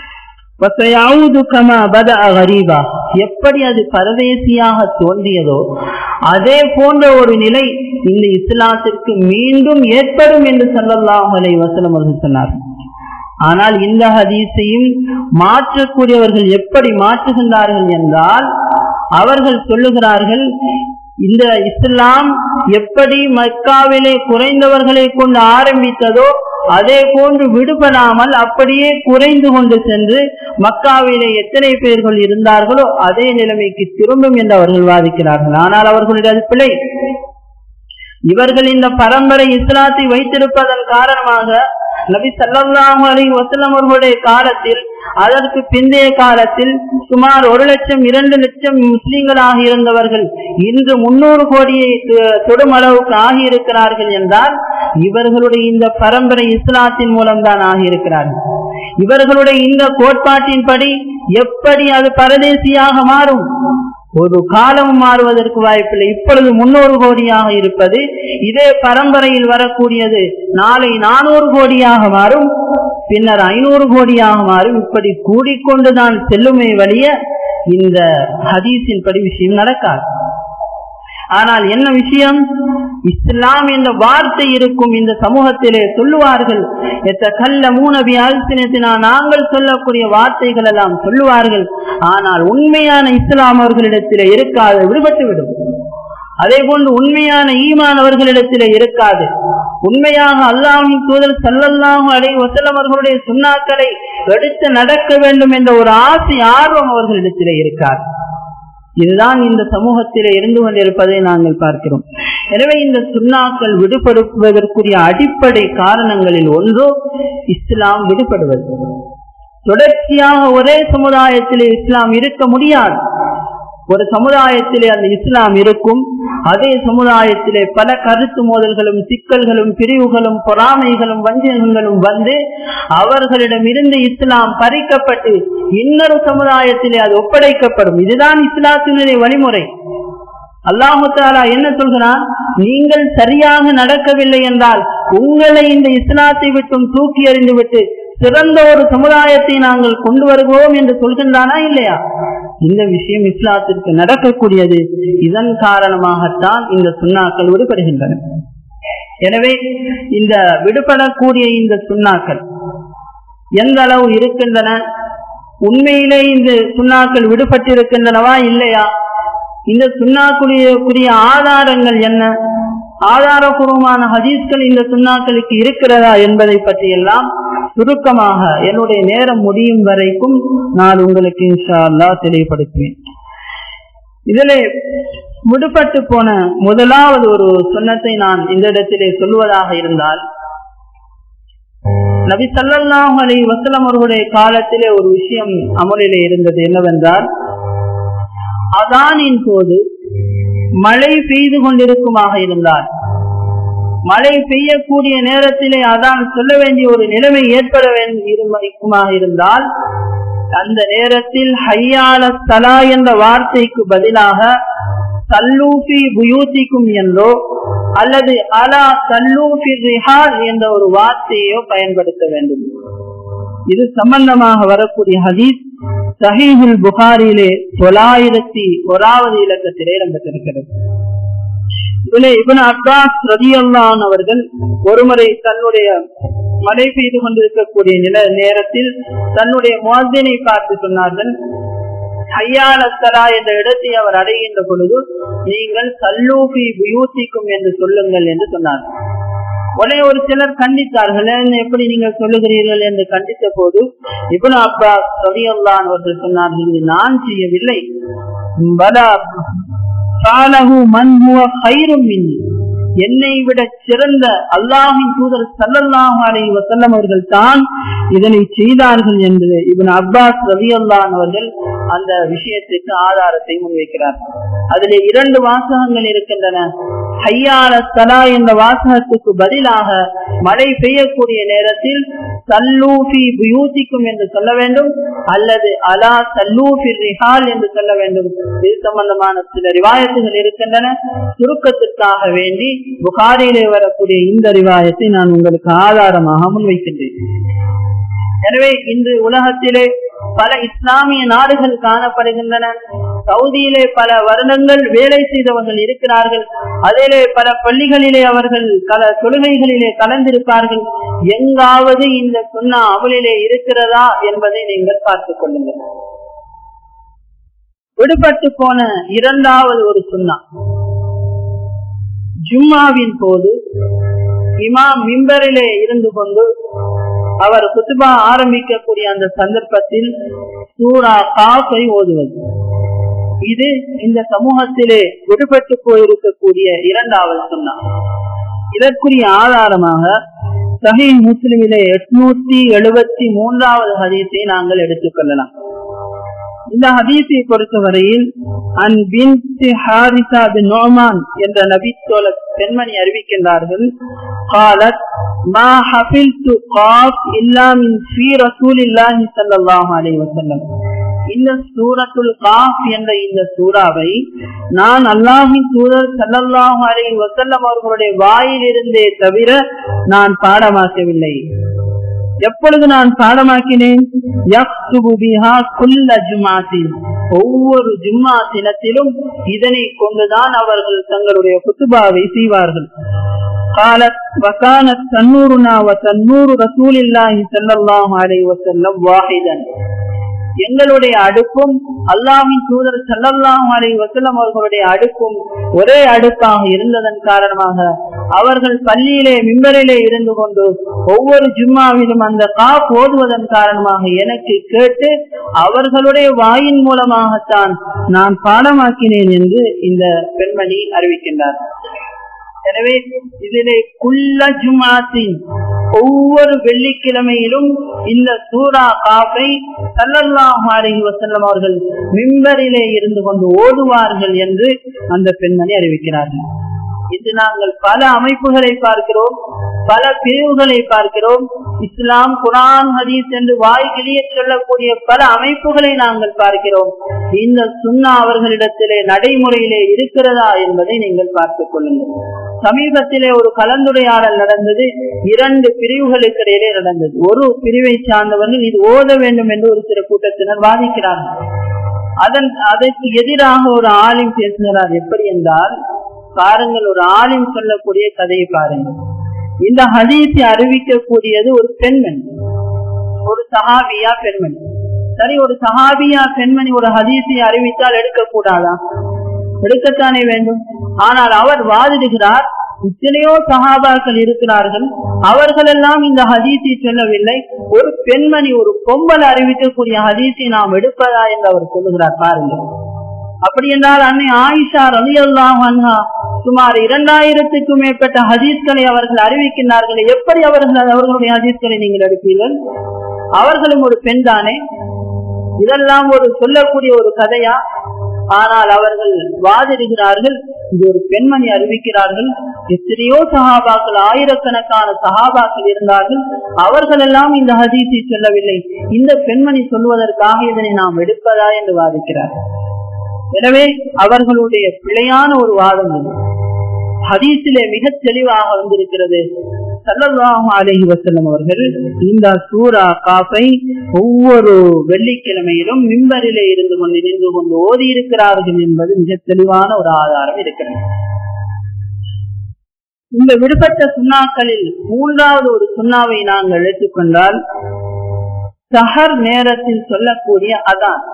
எப்படி அது பரதேசியாக தோன்றியதோ அதே போன்ற ஒரு நிலை இந்த இஸ்லாத்திற்கு மீண்டும் ஏற்படும் என்று சொல்லலாம் அலை வசனம் அவர்கள் சொன்னார்கள் ஆனால் இந்த ஹதீஸையும் மாற்றக்கூடியவர்கள் எப்படி மாற்றுகின்றார்கள் என்றால் அவர்கள் சொல்லுகிறார்கள் இந்த இஸ்லாம் எப்படி மக்காவிலே குறைந்தவர்களை கொண்டு ஆரம்பித்ததோ அதே போன்று விடுபடாமல் அப்படியே குறைந்து கொண்டு சென்று மக்காவிலே எத்தனை பேர்கள் இருந்தார்களோ அதே நிலைமைக்கு திரும்பும் என்று அவர்கள் வாதிக்கிறார்கள் ஆனால் அவர்களுடைய பிழை இவர்கள் இந்த பரம்பரை இஸ்லாத்தை வைத்திருப்பதன் காரணமாக நபி சல்லாஹூ அலி வசலம் அவர்களுடைய காலத்தில் அதற்கு பிந்தைய காலத்தில் சுமார் ஒரு லட்சம் இரண்டு லட்சம் முஸ்லீம்களாக இருந்தவர்கள் இன்று முன்னூறு கோடியை தொடும் அளவுக்கு ஆகியிருக்கிறார்கள் என்றால் இவர்களுடைய இந்த பரம்பரை இஸ்லாத்தின் மூலம்தான் ஆகியிருக்கிறார்கள் இவர்களுடைய இந்த கோட்பாட்டின்படி எப்படி அது பரதேசியாக மாறும் ஒரு காலம் மாறுவதற்கு வாய்ப்பில்லை இப்பொழுது முன்னூறு கோடியாக இருப்பது இதே பரம்பரையில் வரக்கூடியது நாளை நானூறு கோடியாக மாறும் பின்னர் ஐநூறு கோடியாக மாறும் இப்படி கூடிக்கொண்டுதான் செல்லுமே வழிய இந்த ஹதீஸின் படி விஷயம் நடக்காது ஆனால் என்ன விஷயம் இஸ்லாம் என்ற வார்த்தை இருக்கும் இந்த சமூகத்திலே சொல்லுவார்கள் எத்த கல்ல மூனபி அல்சினத்தினா நாங்கள் சொல்லக்கூடிய வார்த்தைகள் எல்லாம் சொல்லுவார்கள் ஆனால் உண்மையான இஸ்லாம் அவர்களிடத்திலே இருக்காது விடுபட்டு விடும் அதே போன்று உண்மையான ஈமான் அவர்களிடத்திலே இருக்காது உண்மையாக அல்லாஹின் தூதர் சல்லல்லாஹு அலை வசலம் அவர்களுடைய சுண்ணாக்களை எடுத்து நடக்க வேண்டும் என்ற ஒரு ஆசை ஆர்வம் அவர்களிடத்திலே இருக்காது இதுதான் இந்த சமூகத்திலே இருந்து கொண்டிருப்பதை நாங்கள் பார்க்கிறோம் எனவே இந்த சுண்ணாக்கள் விடுபடுவதற்குரிய அடிப்படை காரணங்களில் ஒன்று இஸ்லாம் விடுபடுவது தொடர்ச்சியாக ஒரே சமுதாயத்திலே இஸ்லாம் இருக்க முடியாது ஒரு சமுதாயத்திலே அந்த இஸ்லாம் இருக்கும் அதே சமுதாயத்திலே பல கருத்து மோதல்களும் சிக்கல்களும் பிரிவுகளும் பொறாமைகளும் வஞ்சகங்களும் வந்து அவர்களிடம் இருந்து இஸ்லாம் பறிக்கப்பட்டு இன்னொரு சமுதாயத்திலே அது ஒப்படைக்கப்படும் இதுதான் இஸ்லாத்தினுடைய வழிமுறை அல்லாஹு தாலா என்ன சொல்கிறான் நீங்கள் சரியாக நடக்கவில்லை என்றால் உங்களை இந்த இஸ்லாத்தை விட்டும் தூக்கி எறிந்து விட்டு சிறந்த ஒரு சமுதாயத்தை நாங்கள் கொண்டு வருவோம் என்று சொல்கின்றானா இல்லையா இந்த விஷயம் இஸ்லாத்திற்கு நடக்கக்கூடியது இதன் காரணமாகத்தான் இந்த சுண்ணாக்கள் விடுபடுகின்றன எனவே இந்த விடுபடக்கூடிய இந்த சுண்ணாக்கள் எந்த அளவு இருக்கின்றன உண்மையிலே இந்த சுண்ணாக்கள் விடுபட்டிருக்கின்றனவா இல்லையா இந்த சுண்ணாக்குரிய ஆதாரங்கள் என்ன ஆதாரபூர்வமான ஹதீஸ்கள் இந்த சுண்ணாக்களுக்கு இருக்கிறதா என்பதை பற்றி எல்லாம் சுருக்கமாக என்னுடைய நேரம் முடியும் வரைக்கும் நான் உங்களுக்கு இன்ஷா அல்லா தெளிவுபடுத்துவேன் இதிலே விடுபட்டு போன முதலாவது ஒரு சுண்ணத்தை நான் இந்த இடத்திலே சொல்வதாக இருந்தால் நபி சல்லாஹ் அலி வசலம் அவர்களுடைய காலத்திலே ஒரு விஷயம் அமலிலே இருந்தது என்னவென்றால் அதானின் போது மழை பெய்து கொண்டிருக்குமாக இருந்தால் மழை பெய்யக்கூடிய நேரத்திலே அதான் சொல்ல வேண்டிய ஒரு நிலைமை ஏற்பட இருக்குமாக இருந்தால் அந்த நேரத்தில் ஹையால தலா என்ற வார்த்தைக்கு பதிலாக தல்லூபி புயூத்திக்கும் என்றோ அல்லது அலா தல்லூபி ரிஹால் என்ற ஒரு வார்த்தையோ பயன்படுத்த வேண்டும் இது சம்பந்தமாக வரக்கூடிய ஹதீஸ் சஹீஹுல் புகாரிலே தொள்ளாயிரத்தி ஓராவது இலக்கத்திலே இடம்பெற்றிருக்கிறது இதிலே இவன் அப்பாஸ் ரதியல்லான் அவர்கள் ஒருமுறை தன்னுடைய மழை பெய்து கொண்டிருக்கக்கூடிய நில நேரத்தில் தன்னுடைய மோதினை பார்த்து சொன்னார்கள் ஐயாலத்தரா என்ற இடத்தை அவர் அடைகின்ற பொழுது நீங்கள் கல்லூபி வியூத்திக்கும் என்று சொல்லுங்கள் என்று சொன்னார்கள் உடனே ஒரு சிலர் கண்டித்தார்கள் எப்படி நீங்கள் சொல்லுகிறீர்கள் என்று கண்டித்த போது இபுன் அப்பா சதியல்லான் அவர்கள் சொன்னார்கள் இது நான் செய்யவில்லை பலா சாலகு மன்ஹுவ ஹைரும் மின்னி என்னை விட சிறந்த அல்லாஹின் தூதர் சல்லல்லாஹு அலைஹி வஸல்லம் அவர்கள் தான் இதனை செய்தார்கள் என்று இவன் அப்பாஸ் ரவி அல்லான் அவர்கள் அந்த விஷயத்துக்கு ஆதாரத்தை முன்வைக்கிறார் அதிலே இரண்டு வாசகங்கள் இருக்கின்றன ஹையால தலா என்ற வாசகத்துக்கு பதிலாக மழை பெய்யக்கூடிய நேரத்தில் சல்லூஃபி புயூசிக்கும் என்று சொல்ல வேண்டும் அல்லது அலா சல்லூஃபி ரிஹால் என்று சொல்ல வேண்டும் இது சம்பந்தமான சில ரிவாயத்துகள் இருக்கின்றன சுருக்கத்திற்காக வேண்டி புகாரிலே வரக்கூடிய இந்த ரிவாயத்தை நான் உங்களுக்கு ஆதாரமாக முன்வைக்கின்றேன் எனவே இன்று உலகத்திலே பல இஸ்லாமிய நாடுகள் காணப்படுகின்றன சவுதியிலே பல வருடங்கள் வேலை செய்தவர்கள் இருக்கிறார்கள் அதிலே பல பள்ளிகளிலே அவர்கள் பல தொழுகைகளிலே கலந்திருப்பார்கள் எங்காவது இந்த சுண்ணா அமலிலே இருக்கிறதா என்பதை நீங்கள் பார்த்துக் கொள்ளுங்கள் விடுபட்டு போன இரண்டாவது ஒரு சுண்ணா ஜும்மாவின் போது இமாம் மிம்பரிலே இருந்து கொண்டு அவர் குத்துபா ஆரம்பிக்கக்கூடிய அந்த சந்தர்ப்பத்தில் சூரா காஃபை ஓதுவது இது இந்த சமூகத்திலே விடுபட்டு போயிருக்கக்கூடிய இரண்டாவது சொன்னா இதற்குரிய ஆதாரமாக சஹி முஸ்லிமிலே எட்நூத்தி எழுபத்தி மூன்றாவது ஹதீஸை நாங்கள் எடுத்துக்கொள்ளலாம் இந்த ஹதீஸை பொறுத்தவரையில் அன் பின் ஹாரிசா பின் நோமான் என்ற நபித்தோல பெண்மணி அறிவிக்கின்றார்கள் قالت ما حفلت قاف إلا من في رسول الله صلى الله عليه وسلم இந்த சூரத்துல் காஃப் என்ற இந்த சூறாவை நான் அல்லாஹின் தூதர் சல்லல்லாஹு அலைஹி வஸல்லம் அவர்களுடைய வாயிலிருந்தே தவிர நான் பாடமாக்கவில்லை எப்பொழுது நான் பாடமாக்கினேன் ஒவ்வொரு ஜும்மா தினத்திலும் இதனை கொண்டுதான் அவர்கள் தங்களுடைய குத்துபாவை செய்வார்கள் قالت وكانت تنورنا وتنور رسول الله صلى الله عليه وسلم واحدا எங்களுடைய அடுப்பும் அல்லாஹின் தூதர் சல்லல்லாஹு அலைஹி வஸல்லம் அவர்களுடைய அடுப்பும் ஒரே அடுப்பாக இருந்ததன் காரணமாக அவர்கள் பள்ளியிலே மிம்பரிலே இருந்து கொண்டு ஒவ்வொரு ஜும்மாவிலும் அந்த காப் ஓதுவதன் காரணமாக எனக்கு கேட்டு அவர்களுடைய வாயின் மூலமாகத்தான் நான் பாடமாக்கினேன் என்று இந்த பெண்மணி அறிவிக்கின்றார் எனவே இதிலே குள்ள ஜுமாத்தின் ஒவ்வொரு வெள்ளிக்கிழமையிலும் இந்த சூரா காப்பை சல்லல்லாஹு அலைஹி வஸல்லம் அவர்கள் மிம்பரிலே இருந்து கொண்டு ஓதுவார்கள் என்று அந்த பெண்மணி அறிவிக்கிறார்கள் இது நாங்கள் பல அமைப்புகளை பார்க்கிறோம் பல பிரிவுகளை பார்க்கிறோம் இஸ்லாம் குரான் ஹதீஸ் என்று வாய்கிளிய சொல்லக்கூடிய பல அமைப்புகளை நாங்கள் பார்க்கிறோம் இந்த சுண்ணா அவர்களிடத்திலே நடைமுறையிலே இருக்கிறதா என்பதை நீங்கள் பார்த்துக் கொள்ளுங்கள் சமீபத்திலே ஒரு கலந்துரையாடல் நடந்தது இரண்டு பிரிவுகளுக்கு இடையிலே நடந்தது ஒரு பிரிவை சார்ந்தவர்கள் இது ஓத வேண்டும் என்று ஒரு சில கூட்டத்தினர் வாதிக்கிறார்கள் அதன் அதற்கு எதிராக ஒரு ஆளும் பேசுகிறார் எப்படி என்றால் பாருங்கள் ஒரு ஆளும் சொல்லக்கூடிய கதையை பாருங்கள் இந்த ஹதீஸை அறிவிக்கக்கூடியது ஒரு பெண்மணி ஒரு சஹாபியா பெண்மணி சரி ஒரு சஹாபியா பெண்மணி ஒரு ஹதீஸை அறிவித்தால் எடுக்கக்கூடாதா எடுக்கத்தானே வேண்டும் ஆனால் அவர் வாதிடுகிறார் இத்தனையோ சகாபாக்கள் இருக்கிறார்கள் அவர்கள் எல்லாம் இந்த ஹதீஸை சொல்லவில்லை ஒரு பெண்மணி ஒரு பொம்பல் அறிவிக்கக்கூடிய ஹதீஸை நாம் எடுப்பதா என்று அவர் சொல்லுகிறார் பாருங்கள் அப்படி என்றால் அன்னை ஆயிஷா ரவி அல்லாஹா சுமார் இரண்டாயிரத்துக்கும் மேற்பட்ட ஹதீஸ்களை அவர்கள் அறிவிக்கின்றார்கள் எப்படி அவர்கள் அவர்களுடைய ஹதீஸ்களை நீங்கள் எடுப்பீர்கள் அவர்களும் ஒரு பெண் தானே இதெல்லாம் ஒரு சொல்லக்கூடிய ஒரு கதையா ஆனால் அவர்கள் வாதிடுகிறார்கள் இது ஒரு பெண்மணி அறிவிக்கிறார்கள் எத்தனையோ சகாபாக்கள் ஆயிரக்கணக்கான சகாபாக்கள் இருந்தார்கள் அவர்கள் எல்லாம் இந்த ஹதீஸை சொல்லவில்லை இந்த பெண்மணி சொல்வதற்காக இதனை நாம் எடுப்பதா என்று வாதிக்கிறார்கள் எனவே அவர்களுடைய பிழையான ஒரு வாதம் இது ஹதீஸிலே மிக தெளிவாக வந்திருக்கிறது சல்லல்லாஹு அலஹி வசல்லம் அவர்கள் இந்த சூரா காப்பை ஒவ்வொரு வெள்ளிக்கிழமையிலும் மிம்பரிலே இருந்து கொண்டு நின்று கொண்டு ஓதி இருக்கிறார்கள் என்பது மிக தெளிவான ஒரு ஆதாரம் இருக்கிறது இந்த விடுபட்ட சுண்ணாக்களில் மூன்றாவது ஒரு சுண்ணாவை நாங்கள் எடுத்துக்கொண்டால் சஹர் நேரத்தில் சொல்லக்கூடிய அதான்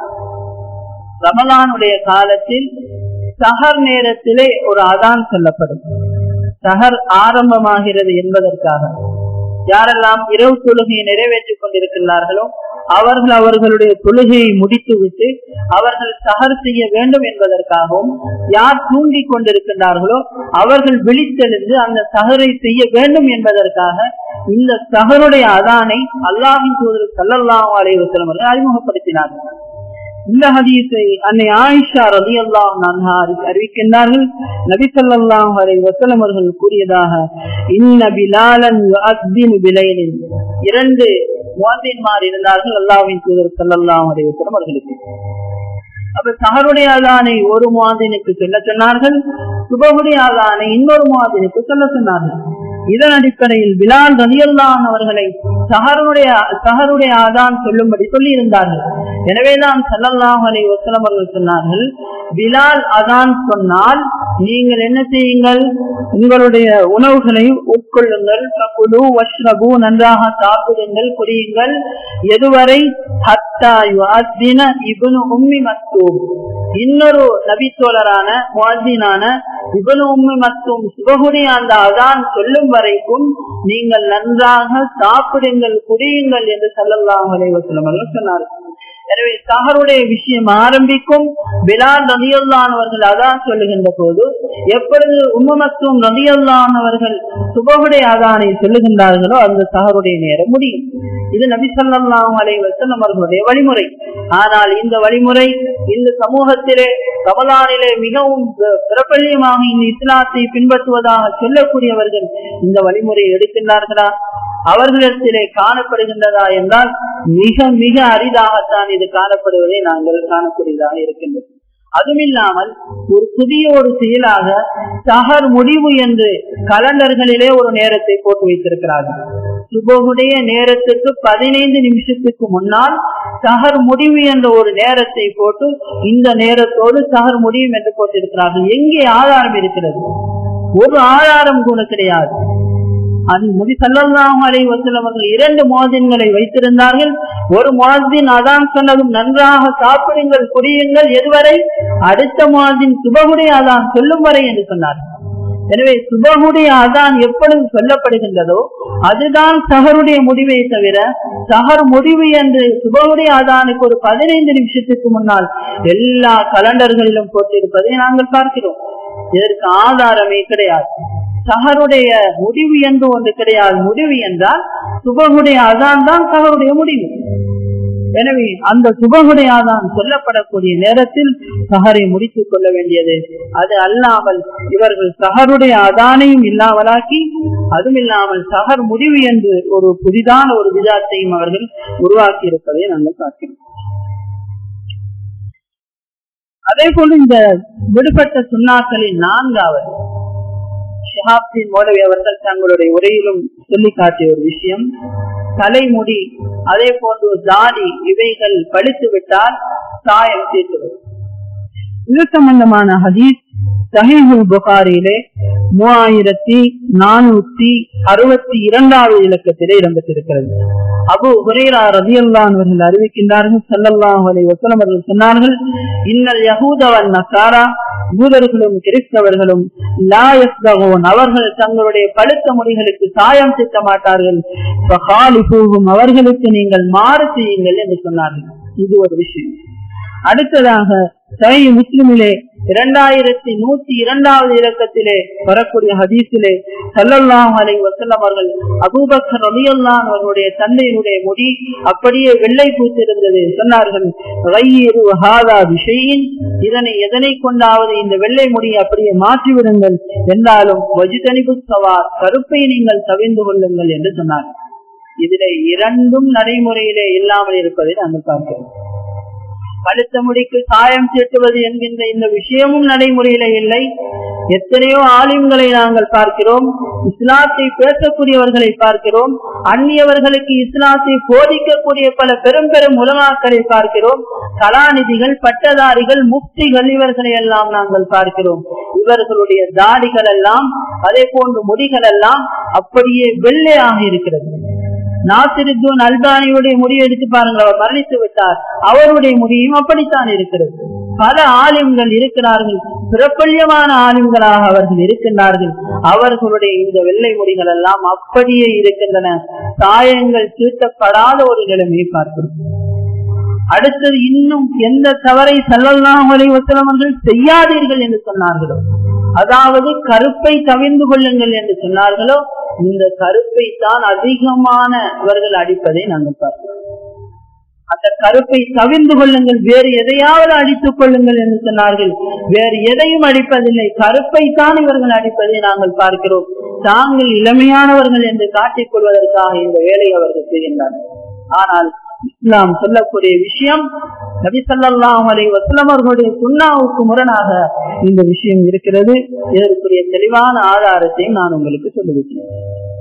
ரமலானுடைய காலத்தில் சஹர் நேரத்திலே ஒரு அதான் சொல்லப்படும் சஹர் ஆரம்பமாகிறது என்பதற்காக யாரெல்லாம் இரவு தொழுகையை நிறைவேற்றிக் கொண்டிருக்கிறார்களோ அவர்கள் அவர்களுடைய தொழுகையை முடித்துவிட்டு அவர்கள் சஹர் செய்ய வேண்டும் என்பதற்காகவும் யார் தூண்டி கொண்டிருக்கின்றார்களோ அவர்கள் விழித்தெழுந்து அந்த சஹரை செய்ய வேண்டும் என்பதற்காக இந்த சஹருடைய அதானை அல்லாஹின் தூதர் சல்லல்லாஹு அலைவசலம் அவர்கள் அறிமுகப்படுத்தினார்கள் இந்த ஹதீஸை அன்னை ஆயிஷா ரதி அல்லாஹ் அறிவிக்கின்றார்கள் நபி சொல்லாஹ் அலை வசலம் அவர்கள் கூறியதாக இன்ன பிலாலன் பிலைலின் இரண்டு முவாந்தின்மார் இருந்தார்கள் அல்லாவின் தூதர் சல்லாஹ் அலை வசலம் அவர்களுக்கு அப்ப சஹருடைய அதானை ஒரு முவாந்தினுக்கு சொல்ல சொன்னார்கள் சுபகுடைய அதானை இன்னொரு முவாந்தினுக்கு சொல்ல சொன்னார்கள் இதன் அடிப்படையில் பிலால் ரலியல்லான் அவர்களை சஹருடைய சஹருடைய ஆதான் சொல்லும்படி சொல்லி இருந்தார்கள் எனவேதான் சல்லல்லாஹ் அலை வசலம் அவர்கள் சொன்னார்கள் பிலால் அதான் சொன்னால் நீங்கள் என்ன செய்யுங்கள் உங்களுடைய உணவுகளை உட்கொள்ளுங்கள் ககுலு வஷ்ரபு நன்றாக சாப்பிடுங்கள் குடியுங்கள் எதுவரை ஹத்தா யுஅத்தின இப்னு உம்மி மக்தூம் இன்னொரு நபித்தோழரான முவாசினான இவனு உண்மை மற்றும் சுபகுடி அந்த அதான் சொல்லும் வரைக்கும் நீங்கள் நன்றாக சாப்பிடுங்கள் குடியுங்கள் என்று சொல்லலாம் அலைவசலம் சொன்னார்கள் எனவே சஹருடைய விஷயம் ஆரம்பிக்கும் பிலால் ரதியுல்லானவர்கள் அதான் சொல்லுகின்ற போது எப்பொழுது உம்மமத்துவம் ரதியுல்லானவர்கள் சுபகுடைய அதானை சொல்லுகின்றார்களோ அந்த சஹருடைய நேரம் முடியும் இது நபி சொல்லாம் அலைவசம் அவர்களுடைய வழிமுறை ஆனால் இந்த வழிமுறை இந்த சமூகத்திலே கமலானிலே மிகவும் பிரபல்யமாக இந்த இஸ்லாத்தை பின்பற்றுவதாக சொல்லக்கூடியவர்கள் இந்த வழிமுறையை எடுக்கின்றார்களா அவர்களிடத்திலே காணப்படுகின்றதா என்றால் மிக மிக அரிதாகத்தான் இது காணப்படுவதை நாங்கள் காணக்கூடியதாக இருக்கின்றது அதுமில்லாமல் ஒரு புதிய ஒரு செயலாக சஹர் முடிவு என்று கலண்டர்களிலே ஒரு நேரத்தை போட்டு வைத்திருக்கிறார்கள் சுபகுடைய நேரத்துக்கு பதினைந்து நிமிஷத்துக்கு முன்னால் சஹர் முடிவு என்ற ஒரு நேரத்தை போட்டு இந்த நேரத்தோடு சஹர் முடியும் என்று போட்டிருக்கிறார்கள் எங்கே ஆதாரம் இருக்கிறது ஒரு ஆதாரம் கூட கிடையாது அது முடி சல்லாஹ் அலை வசலம் அவர்கள் இரண்டு மோதின்களை வைத்திருந்தார்கள் ஒரு மோதின் அதான் சொன்னதும் நன்றாக சாப்பிடுங்கள் குடியுங்கள் எதுவரை அடுத்த மோதின் சுபகுடைய அதான் சொல்லும் வரை என்று சொன்னார்கள் எனவே சுபகுடைய அதான் எப்பொழுது சொல்லப்படுகின்றதோ அதுதான் சஹருடைய முடிவை தவிர சஹர் முடிவு என்று சுபகுடைய அதானுக்கு ஒரு பதினைந்து நிமிஷத்துக்கு முன்னால் எல்லா கலண்டர்களிலும் போட்டிருப்பதை நாங்கள் பார்க்கிறோம் இதற்கு ஆதாரமே கிடையாது சஹருடைய முடிவு என்று ஒன்று கிடையாது முடிவு என்றால் சுபகுடைய அதான் தான் சஹருடைய முடிவு எனவே அந்த சுபகுடையாதான் சொல்லப்படக்கூடிய நேரத்தில் சஹரை முடித்துக் கொள்ள வேண்டியது அது அல்லாமல் இவர்கள் சஹருடைய அதானையும் இல்லாமலாக்கி அதுவும் இல்லாமல் சஹர் முடிவு என்று ஒரு புதிதான ஒரு விஜாத்தையும் அவர்கள் உருவாக்கி இருப்பதை நாங்கள் பார்க்கிறோம் அதே போல இந்த விடுபட்ட சுண்ணாக்களின் நான்காவது ஷஹாப்தின் மோலவி அவர்கள் தங்களுடைய உரையிலும் சொல்லி காட்டிய ஒரு விஷயம் தலைமுடி அதே போன்று தாடி இவைகள் பழித்து விட்டால் சாயம் தீர்த்துவது இது சம்பந்தமான ஹதீஸ் சஹீஹுல் புகாரியிலே மூவாயிரத்தி நானூத்தி அறுபத்தி இரண்டாவது இலக்கத்திலே இடம்பெற்றிருக்கிறது அபு ஹுரேரா ரதியல்லான் அவர்கள் அறிவிக்கின்றார்கள் சல்லல்லாஹு அலைஹி வஸல்லம் அவர்கள் சொன்னார்கள் இன்னல் யஹூதவன் நசாரா யூதர்களும் கிறிஸ்தவர்களும் லாயஸ்தகோன் அவர்கள் தங்களுடைய பழுத்த முடிகளுக்கு சாயம் திட்ட மாட்டார்கள் அவர்களுக்கு நீங்கள் மாறு செய்யுங்கள் என்று சொன்னார்கள் இது ஒரு விஷயம் அடுத்ததாக சை முஸ்லிமிலே இரண்டாயிரத்தி நூத்தி இரண்டாவது இலக்கத்திலே வரக்கூடிய ஹதீஸிலே சல்லல்லாஹ் அலை வசல்லம் அவர்கள் அபூபக்கர் ரலியல்லான் அவர்களுடைய தந்தையினுடைய முடி அப்படியே வெள்ளை பூத்திருந்தது சொன்னார்கள் விஷயின் இதனை எதனை கொண்டாவது இந்த வெள்ளை முடியை அப்படியே மாற்றிவிடுங்கள் என்றாலும் வஜுதனிபு சவார் கருப்பை நீங்கள் தவிர்ந்து கொள்ளுங்கள் என்று சொன்னார்கள் இதிலே இரண்டும் நடைமுறையிலே இல்லாமல் இருப்பதை நாங்கள் பார்க்கிறோம் பழுத்த முடிக்கு சாயம் தீட்டுவது என்கின்ற இந்த விஷயமும் நடைமுறையில இல்லை எத்தனையோ ஆலிம்களை நாங்கள் பார்க்கிறோம் இஸ்லாத்தை பேசக்கூடியவர்களை பார்க்கிறோம் அந்நியவர்களுக்கு இஸ்லாத்தை போதிக்கக்கூடிய பல பெரும் பெரும் உலமாக்களை பார்க்கிறோம் கலாநிதிகள் பட்டதாரிகள் முக்திகள் இவர்களை எல்லாம் நாங்கள் பார்க்கிறோம் இவர்களுடைய தாடிகள் எல்லாம் அதே போன்று முடிகள் எல்லாம் அப்படியே வெள்ளையாக இருக்கிறது நாசிருத்தூன் அல்பானியுடைய முடியை எடுத்து பாருங்கள் அவர் மரணித்து விட்டார் அவருடைய முடியும் அப்படித்தான் இருக்கிறது பல ஆலிம்கள் இருக்கிறார்கள் பிரபல்யமான ஆலிம்களாக அவர்கள் இருக்கின்றார்கள் அவர்களுடைய இந்த வெள்ளை முடிகள் எல்லாம் அப்படியே இருக்கின்றன சாயங்கள் தீட்டப்படாத ஒரு நிலைமையை பார்க்கிறோம் அடுத்தது இன்னும் எந்த தவறை சல்லல்லாஹ் அவர்கள் செய்யாதீர்கள் என்று சொன்னார்களோ அதாவது கருப்பை தவிர்ந்து கொள்ளுங்கள் என்று சொன்னார்களோ இந்த கருப்பை தான் அதிகமான அவர்கள் அடிப்பதை நாங்கள் பார்க்கிறோம் அந்த கருப்பை தவிர்ந்து கொள்ளுங்கள் வேறு எதையாவது அடித்துக் கொள்ளுங்கள் என்று சொன்னார்கள் வேறு எதையும் அடிப்பதில்லை கருப்பை தான் இவர்கள் அடிப்பதை நாங்கள் பார்க்கிறோம் தாங்கள் இளமையானவர்கள் என்று காட்டிக் கொள்வதற்காக இந்த வேலையை அவர்கள் செய்கின்றனர் ஆனால் இஸ்லாம் சொல்லக்கூடிய விஷயம் நபி சொல்லாம் அலை வசலம் அவர்களுடைய சுண்ணாவுக்கு முரணாக இந்த விஷயம் இருக்கிறது இதற்குரிய தெளிவான ஆதாரத்தையும் நான் உங்களுக்கு சொல்லிவிட்டேன்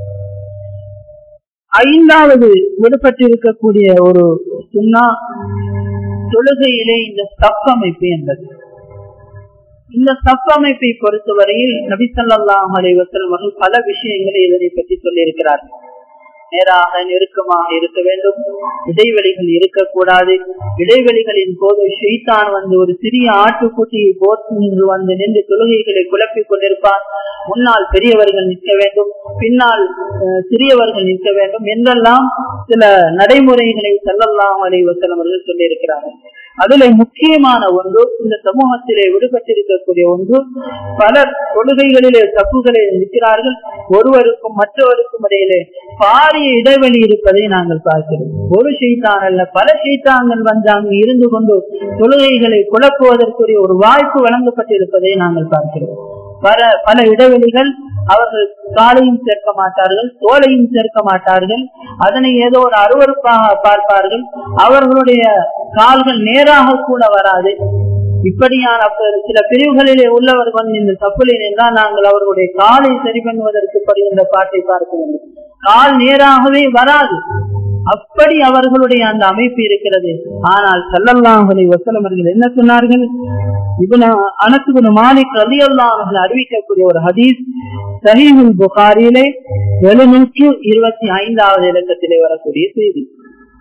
ஐந்தாவது விடுபட்டிருக்கக்கூடிய ஒரு சுண்ணா தொழுகையிலே இந்த சப்பமைப்பு என்பது இந்த சப்பமைப்பை பொறுத்தவரையில் நபி சொல்லாம் அலை வசலம் அவர்கள் பல விஷயங்களை இதனை பற்றி சொல்லியிருக்கிறார்கள் நேராக நெருக்கமாக இருக்க வேண்டும் இடைவெளிகள் இருக்கக்கூடாது இடைவெளிகளின் போது ஷெய்தான் வந்து ஒரு சிறிய ஆட்டுக்குட்டியை போட்டு வந்து நின்று தொழுகைகளை குழப்பிக் கொண்டிருப்பார் முன்னால் பெரியவர்கள் நிற்க வேண்டும் பின்னால் சிறியவர்கள் நிற்க வேண்டும் என்றெல்லாம் சில நடைமுறைகளை செல்லலாம் அலை வசலம் அவர்கள் சொல்லியிருக்கிறார்கள் அதுல முக்கியமான ஒன்று இந்த சமூகத்திலே விடுபட்டிருக்கக்கூடிய ஒன்று பலர் தொழுகைகளிலே தப்புகளை நிற்கிறார்கள் ஒருவருக்கும் மற்றவருக்கும் இடையிலே பாரிய இடைவெளி இருப்பதை நாங்கள் பார்க்கிறோம் ஒரு செய்தான் அல்ல பல செய்தாங்கள் வந்து அங்கு இருந்து கொண்டு தொழுகைகளை குழப்புவதற்குரிய ஒரு வாய்ப்பு வழங்கப்பட்டிருப்பதை நாங்கள் பார்க்கிறோம் பல பல இடைவெளிகள் அவர்கள் காலையும் சேர்க்க மாட்டார்கள் தோலையும் சேர்க்க மாட்டார்கள் அதனை ஏதோ ஒரு அருவறுப்பாக பார்ப்பார்கள் அவர்களுடைய கால்கள் நேராக கூட வராது இப்படியான சில பிரிவுகளிலே உள்ளவர்கள் இந்த தப்புலை என்றால் நாங்கள் அவர்களுடைய காலை சரி பண்ணுவதற்கு படுகின்ற பாட்டை பார்க்க வேண்டும் கால் நேராகவே வராது அப்படி அவர்களுடைய அந்த அமைப்பு இருக்கிறது ஆனால் சல்லல்லாஹலை வசலம் அவர்கள் என்ன சொன்னார்கள் இவன அனசுகுன மாலிக் ரதி அவர்கள் அறிவிக்கக்கூடிய ஒரு ஹதீஸ் சஹீஹுல் புகாரியிலே எழுநூற்று இருபத்தி ஐந்தாவது இலக்கத்திலே வரக்கூடிய செய்தி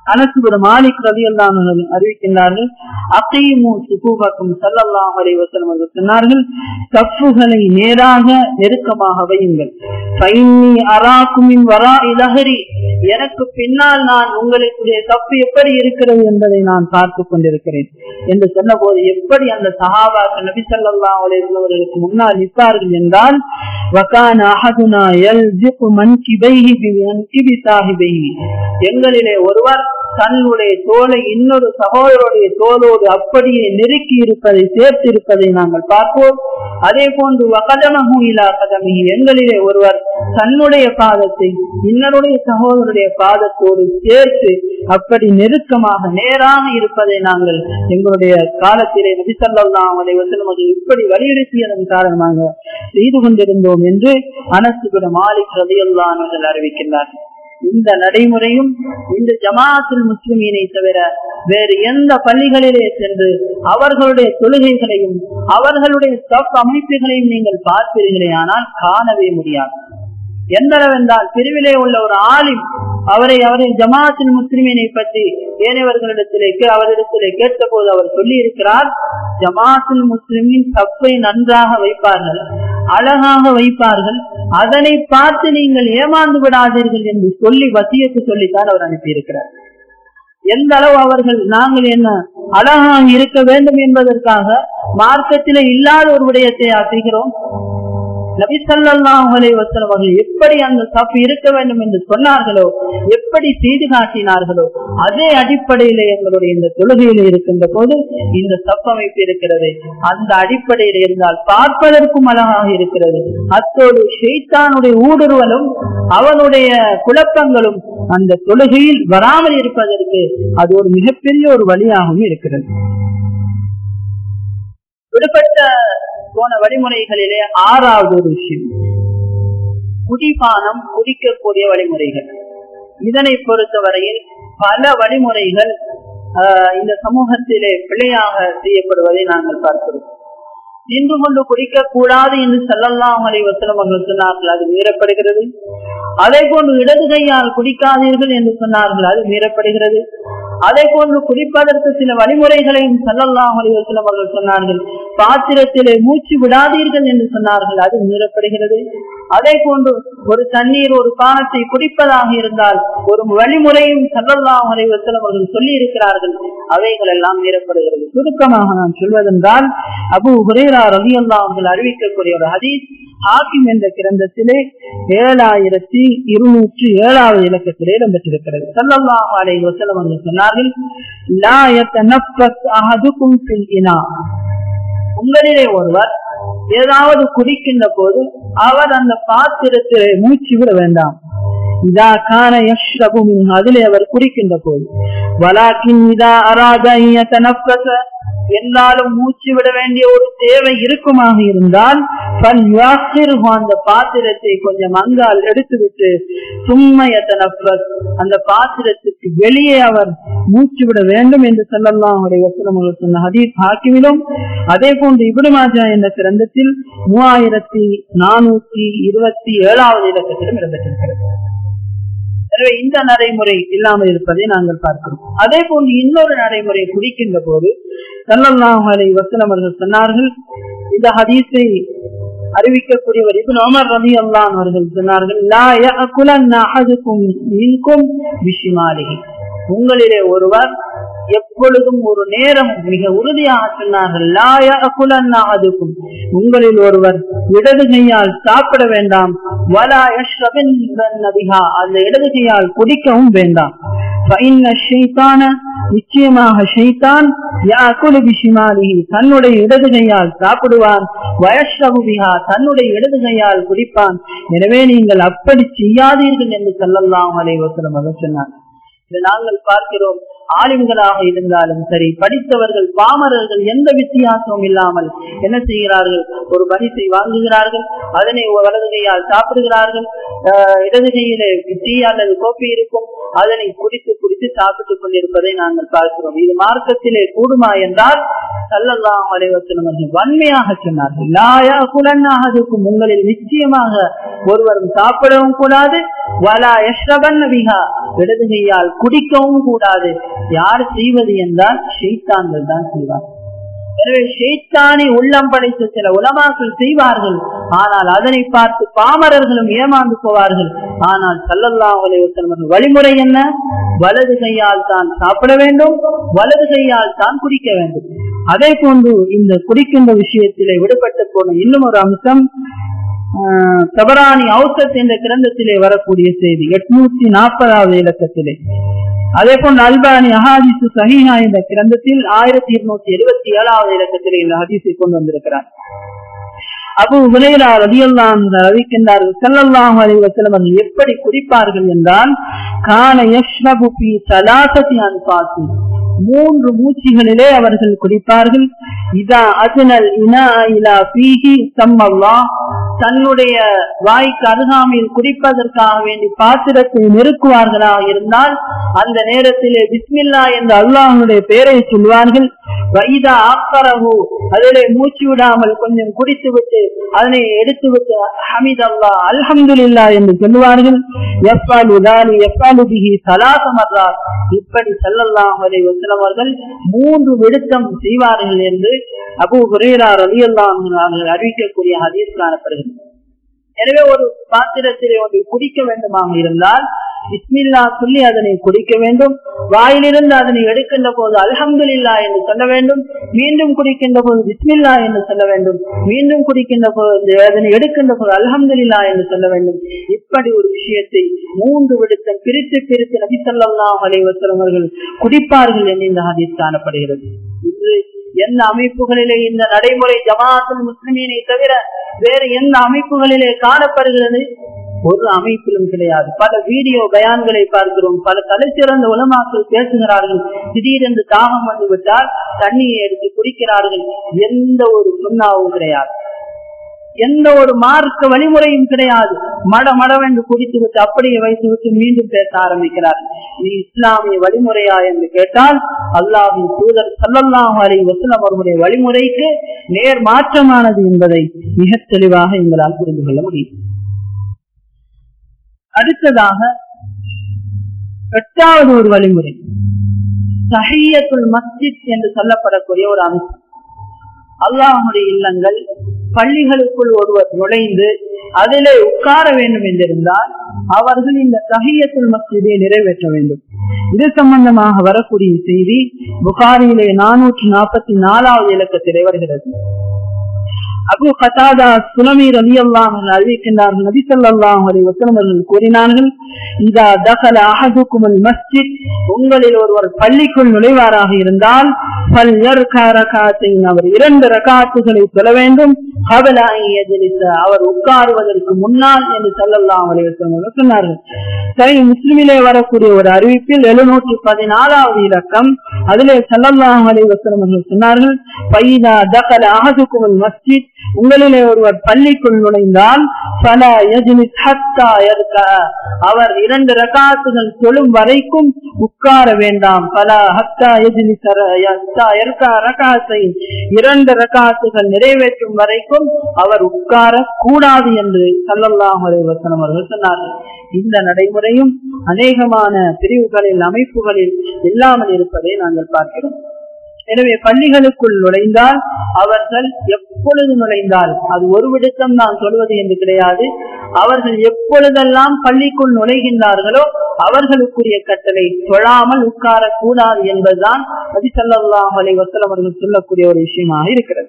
அனசுபுர மாலிக் ரவி அல்லாமல் அறிவிக்கின்றார்கள் அக்கைமு சுகூபக்கும் சல்லல்லாஹ் அலைவசலம் அவர்கள் சொன்னார்கள் தப்புகளை நேராக நெருக்கமாக வையுங்கள் பைன்னி அராக்குமின் வரா இலகரி எனக்கு பின்னால் நான் உங்களுடைய தப்பு எப்படி இருக்கிறது என்பதை நான் பார்த்து கொண்டிருக்கிறேன் என்று சொன்ன போது எப்படி அந்த சஹாபாக்கள் நபி சல்லா அவர்களுக்கு முன்னால் நிற்பார்கள் என்றால் வகான அஹதுனா யல்ஜிகு மன்கிபைஹி பிமன்கிபி சாஹிபைஹி எங்களிலே ஒருவர் தன்னுடைய தோலை இன்னொரு சகோதரருடைய தோலோடு அப்படியே நெருக்கி இருப்பதை சேர்த்து இருப்பதை நாங்கள் பார்ப்போம் அதே போன்று வகதமகு இலா கதமி எங்களிலே ஒருவர் தன்னுடைய பாதத்தை இன்னருடைய சகோதரருடைய பாதத்தோடு சேர்த்து அப்படி நெருக்கமாக நேராக இருப்பதை நாங்கள் எங்களுடைய காலத்திலே நபிசல்லாம் அதை வந்து நமக்கு இப்படி வலியுறுத்தியதன் காரணமாக செய்து கொண்டிருந்தோம் என்று அனசுகுட மாலிக் ரதியல்லான் அறிவிக்கின்றார்கள் இந்த நடைமுறையும் இந்த ஜமாத்தில் முஸ்லிமீனை தவிர வேறு எந்த பள்ளிகளிலே சென்று அவர்களுடைய தொழுகைகளையும் அவர்களுடைய ஸ்டப் அமைப்புகளையும் நீங்கள் பார்ப்பீர்களே ஆனால் காணவே முடியாது எந்தளவென்றால் பிரிவிலே உள்ள ஒரு ஆலிம் அவரை அவரை ஜமாத்தில் முஸ்லிமினை பற்றி ஏனையவர்களிடத்திலே அவரிடத்திலே கேட்ட போது அவர் சொல்லி இருக்கிறார் ஜமாத்தில் முஸ்லிமின் தப்பை நன்றாக வைப்பார்கள் அழகாக வைப்பார்கள் அதனை பார்த்து நீங்கள் ஏமாந்து விடாதீர்கள் என்று சொல்லி வசியத்து சொல்லித்தான் அவர் அனுப்பியிருக்கிறார் எந்த அளவு அவர்கள் நாங்கள் என்ன அழகாக இருக்க வேண்டும் என்பதற்காக மார்க்கத்திலே இல்லாத ஒரு விடயத்தை ஆற்றுகிறோம் நபி சல்லாஹ் அலைவசலம் அவர்கள் எப்படி அந்த தப்பு இருக்க வேண்டும் என்று சொன்னார்களோ எப்படி செய்து காட்டினார்களோ அதே அடிப்படையில எங்களுடைய இந்த தொழுகையில இருக்கின்ற போது இந்த தப்பமைப்பு இருக்கிறது அந்த அடிப்படையில் இருந்தால் பார்ப்பதற்கும் அழகாக இருக்கிறது அத்தோடு ஷெய்தானுடைய ஊடுருவலும் அவனுடைய குழப்பங்களும் அந்த தொழுகையில் வராமல் இருப்பதற்கு அது ஒரு மிகப்பெரிய ஒரு வழியாகவும் இருக்கிறது விடுபட்ட போன வழிமுறைகளிலே ஆறாவது ஒரு விஷயம் குடிபானம் குடிக்கக்கூடிய வழிமுறைகள் இதனை பொறுத்தவரையில் பல வழிமுறைகள் இந்த சமூகத்திலே பிழையாக செய்யப்படுவதை நாங்கள் பார்க்கிறோம் நின்று கொண்டு குடிக்க கூடாது என்று செல்லல்லாம் அலை வசனம் அவர்கள் சொன்னார்கள் அது மீறப்படுகிறது அதே போன்று இடது கையால் குடிக்காதீர்கள் என்று சொன்னார்கள் அது மீறப்படுகிறது அதே போன்று குடிப்பதற்கு சில வழிமுறைகளையும் செல்லல்லாம் அலிவசலம் அவர்கள் சொன்னார்கள் பாத்திரத்திலே மூச்சு விடாதீர்கள் என்று சொன்னார்கள் அது மீறப்படுகிறது அதே போன்று ஒரு தண்ணீர் ஒரு பானத்தை குடிப்பதாக இருந்தால் ஒரு வழிமுறையும் செல்லல்லாம் அலிவசலம் அவர்கள் சொல்லி இருக்கிறார்கள் அவைகள் எல்லாம் மீறப்படுகிறது சுருக்கமாக நான் சொல்வதென்றால் அபு ஹுரேரா ரவி அல்லா அவர்கள் அறிவிக்கக்கூடிய ஒரு ஹதீஸ் ஹாக்கிம் என்ற கிரந்தத்திலே ஏழாயிரத்தி இருநூற்றி ஏழாவது இலக்கத்திலே இடம்பெற்றிருக்கிறது சல்லல்லாஹ் அலை வசலம் என்று சொன்னார்கள் உங்களிலே ஒருவர் ஏதாவது குடிக்கின்ற போது அவர் அந்த பாத்திரத்திலே மூச்சு விட வேண்டாம் இதா கான யஷ்ரபுமின் அதிலே அவர் குடிக்கின்ற போது வலாக்கின் இதா அராத என்றாலும் மூச்சு விட வேண்டிய ஒரு தேவை இருக்குமாக இருந்தால் அந்த பாத்திரத்தை கொஞ்சம் அங்கால் எடுத்துவிட்டு சும்மையத்த அந்த பாத்திரத்துக்கு வெளியே அவர் மூச்சு விட வேண்டும் என்று சொல்லலாம் அவருடைய வசனம் சொன்ன ஹதீஸ் ஹாக்கிமிலும் அதே போன்று இபுடுமாஜா என்ற கிரந்தத்தில் மூவாயிரத்தி நானூத்தி இருபத்தி ஏழாவது இலக்கத்திலும் இடம்பெற்றிருக்கிறது எனவே இந்த நடைமுறை இல்லாமல் இருப்பதை நாங்கள் பார்க்கிறோம் அதே போன்று இன்னொரு நடைமுறை குடிக்கின்ற போது சல்லல்லாஹு அலை வசனம் அவர்கள் சொன்னார்கள் இந்த ஹதீஸை அறிவிக்கக்கூடியவர் இது அமர் ரவி அல்லான் அவர்கள் சொன்னார்கள் உங்களிலே ஒருவர் எப்பொழுதும் ஒரு நேரம் மிக உறுதியாக சொன்னார்கள் லாயகுலன்னாதுக்கும் உங்களில் ஒருவர் இடது கையால் சாப்பிட வேண்டாம் வலா நபிகா அந்த இடது கையால் குடிக்கவும் வேண்டாம் நிச்சயமாக ஷைத்தான் தன்னுடைய இடது கையால் சாப்பிடுவான் வயஷ்ரபுபிகா தன்னுடைய இடது கையால் குடிப்பான் எனவே நீங்கள் அப்படி செய்யாதீர்கள் என்று சொல்லலாம் அலைவசனம் அவர் சொன்னார் நாங்கள் பார்க்கிறோம் ஆலிம்களாக இருந்தாலும் சரி படித்தவர்கள் பாமரர்கள் எந்த வித்தியாசமும் இல்லாமல் என்ன செய்கிறார்கள் ஒரு பரிசை வாங்குகிறார்கள் அதனை வலது கையால் சாப்பிடுகிறார்கள் இடது கையில டீ அல்லது கோப்பி இருக்கும் அதனை குடித்து குடித்து சாப்பிட்டுக் கொண்டிருப்பதை நாங்கள் பார்க்கிறோம் இது மார்க்கத்திலே கூடுமா என்றால் சல்லல்லாஹு அலைஹி வஸல்லம் அவர்கள் வன்மையாக சொன்னார்கள் லாயா குலன்னாகதுக்கும் உங்களில் நிச்சயமாக ஒருவரும் சாப்பிடவும் கூடாது வலா யஷ்ரபன் நபிகா இடது கையால் குடிக்கவும் கூடாது யார் செய்வது என்றால் ஷெய்தான்கள் தான் செய்வார் எனவே ஷெய்தானி உள்ளம் படைத்த சில உலமாக்கள் செய்வார்கள் ஆனால் அதனை பார்த்து பாமரர்களும் ஏமாந்து போவார்கள் ஆனால் சல்லல்லா உலகம் வழிமுறை என்ன வலது கையால் தான் சாப்பிட வேண்டும் வலது கையால் தான் குடிக்க வேண்டும் அதே போன்று இந்த குடிக்கின்ற விஷயத்திலே விடுபட்டு போன இன்னும் ஒரு அம்சம் தபராணி அவுசத் என்ற கிரந்தத்திலே வரக்கூடிய செய்தி எட்நூத்தி நாற்பதாவது இலக்கத்திலே அதே போன்று அல்பானி அஹாதிசு சஹிஹா என்ற கிரந்தத்தில் ஆயிரத்தி இருநூத்தி எழுபத்தி ஏழாவது இலக்கத்திலே இந்த ஹதீஸை கொண்டு வந்திருக்கிறார் அபு ஹுரேரா ரதியல்லாம் அறிவிக்கின்றார்கள் செல்லல்லாம் அலைவசலம் அவர்கள் எப்படி குடிப்பார்கள் என்றால் கான யஷ்ரபு பி சலாசதி அன்பாசி மூன்று மூச்சுகளிலே அவர்கள் குடிப்பார்கள் இதா அஜனல் இனா இலா பீஹி சம்மல்லா தன்னுடைய வாய்க்கு அருகாமையில் குடிப்பதற்காக வேண்டி பாத்திரத்தை நெருக்குவார்களாக இருந்தால் அந்த நேரத்திலே பிஸ்மில்லா என்ற அல்லாஹனுடைய பெயரை சொல்வார்கள் வைதா ஆக்கரகு அதிலே மூச்சு விடாமல் கொஞ்சம் குடித்து விட்டு அதனை எடுத்து விட்டு ஹமித் அல்லா அல்ஹம்துல்லா என்று சொல்லுவார்கள் எப்பால் உதாலி எப்பாலு பிஹி சலாசமர்ரா இப்படி செல்லல்லாம் வரை வசலவர்கள் மூன்று விடுத்தம் செய்வார்கள் என்று அபு ஹுரேரா ரவி அல்லாம் அறிவிக்கக்கூடிய ஹதீஸ் காணப்படுகிறது எனவே ஒரு பாத்திரத்திலே ஒன்றை குடிக்க வேண்டுமாக இருந்தால் இஸ்மில்லா சொல்லி அதனை குடிக்க வேண்டும் வாயிலிருந்து அதனை எடுக்கின்ற போது அல்ஹம்துல்லா என்று சொல்ல வேண்டும் மீண்டும் குடிக்கின்ற போது பிஸ்மில்லா என்று சொல்ல வேண்டும் மீண்டும் குடிக்கின்ற போது அதனை எடுக்கின்ற போது அல்ஹம்துல்லா என்று சொல்ல வேண்டும் இப்படி ஒரு விஷயத்தை மூன்று விடுத்தம் பிரித்து பிரித்து நபிசல்லா அலைவசலவர்கள் குடிப்பார்கள் என்று இந்த ஹதீஸ் காணப்படுகிறது இன்று எந்த அமைப்புகளிலே இந்த நடைமுறை ஜமாத்தில் முஸ்லிமீனை தவிர வேறு எந்த அமைப்புகளிலே காணப்படுகிறது ஒரு அமைப்பிலும் கிடையாது பல வீடியோ பயான்களை பார்க்கிறோம் பல தலைச்சிறந்த உலமாக்கள் பேசுகிறார்கள் திடீரென்று தாகம் வந்து விட்டால் தண்ணியை எடுத்து குடிக்கிறார்கள் எந்த ஒரு சுண்ணாவும் கிடையாது எந்த ஒரு மார்க்க வழிமுறையும் கிடையாது மட மடவென்று குடித்து விட்டு அப்படியே வைத்து விட்டு மீண்டும் பேச ஆரம்பிக்கிறார் இது இஸ்லாமிய வழிமுறையா என்று கேட்டால் அல்லாஹின் தூதர் சல்லல்லாஹு அலி வசலம் அவர்களுடைய வழிமுறைக்கு நேர் மாற்றமானது என்பதை மிக தெளிவாக எங்களால் புரிந்து கொள்ள முடியும் அடுத்ததாக எட்டாவது ஒரு வழிமுறை சஹியத்துல் மஸ்ஜித் என்று சொல்லப்படக்கூடிய ஒரு அம்சம் அல்லாஹுடைய இல்லங்கள் பள்ளிகளுக்குள் ஒருவர் நுழைந்து அதிலே உட்கார வேண்டும் என்றிருந்தால் அவர்கள் இந்த சஹியத்துல் மஸ்ஜிதை நிறைவேற்ற வேண்டும் இது சம்பந்தமாக வரக்கூடிய செய்தி புகாரியிலே நானூற்றி நாற்பத்தி நாலாவது இலக்கத்திலே வருகிறது அபு கதாதா சுலமி ரவி அல்லாம் அறிவிக்கின்றார்கள் நபி சொல்லாஹ் அலி வசலம் அவர்கள் கூறினார்கள் இதா தகல அஹதுக்குமல் மஸ்ஜித் உங்களில் ஒருவர் பள்ளிக்குள் நுழைவாராக இருந்தால் பல் அவர் இரண்டு ரகாத்துகளை சொல்ல வேண்டும் அவர் உட்காருவதற்கு முன்னால் என்று சொல்லலாம் சொன்னார்கள் சரி முஸ்லிமிலே வரக்கூடிய ஒரு அறிவிப்பில் எழுநூற்றி பதினாலாவது இலக்கம் அதிலே சல்லல்லாஹ் அலைவசம் அவர்கள் சொன்னார்கள் பைதா தகல அஹதுக்குமல் மஸ்ஜித் உங்களிலே ஒருவர் பள்ளிக்குள் நுழைந்தால் பல அவர் இரண்டு ரகாத்துகள் சொல்லும் வரைக்கும் உட்கார வேண்டாம் பல ஹத்தா ரகாத்தை இரண்டு ரகாத்துகள் நிறைவேற்றும் வரைக்கும் அவர் உட்கார கூடாது என்று சல்லல்லாஹ் அலைவசனம் அவர்கள் சொன்னார்கள் இந்த நடைமுறையும் அநேகமான பிரிவுகளில் அமைப்புகளில் இல்லாமல் இருப்பதை நாங்கள் பார்க்கிறோம் எனவே பள்ளிகளுக்குள் நுழைந்தால் அவர்கள் எப்பொழுது நுழைந்தால் அது ஒரு விடுத்தம் நான் சொல்வது என்று கிடையாது அவர்கள் எப்பொழுதெல்லாம் பள்ளிக்குள் நுழைகின்றார்களோ அவர்களுக்குரிய கட்டளை தொழாமல் உட்காரக்கூடாது என்பதுதான் பதிசல்லாஹ் அலை வசலம் அவர்கள் சொல்லக்கூடிய ஒரு விஷயமாக இருக்கிறது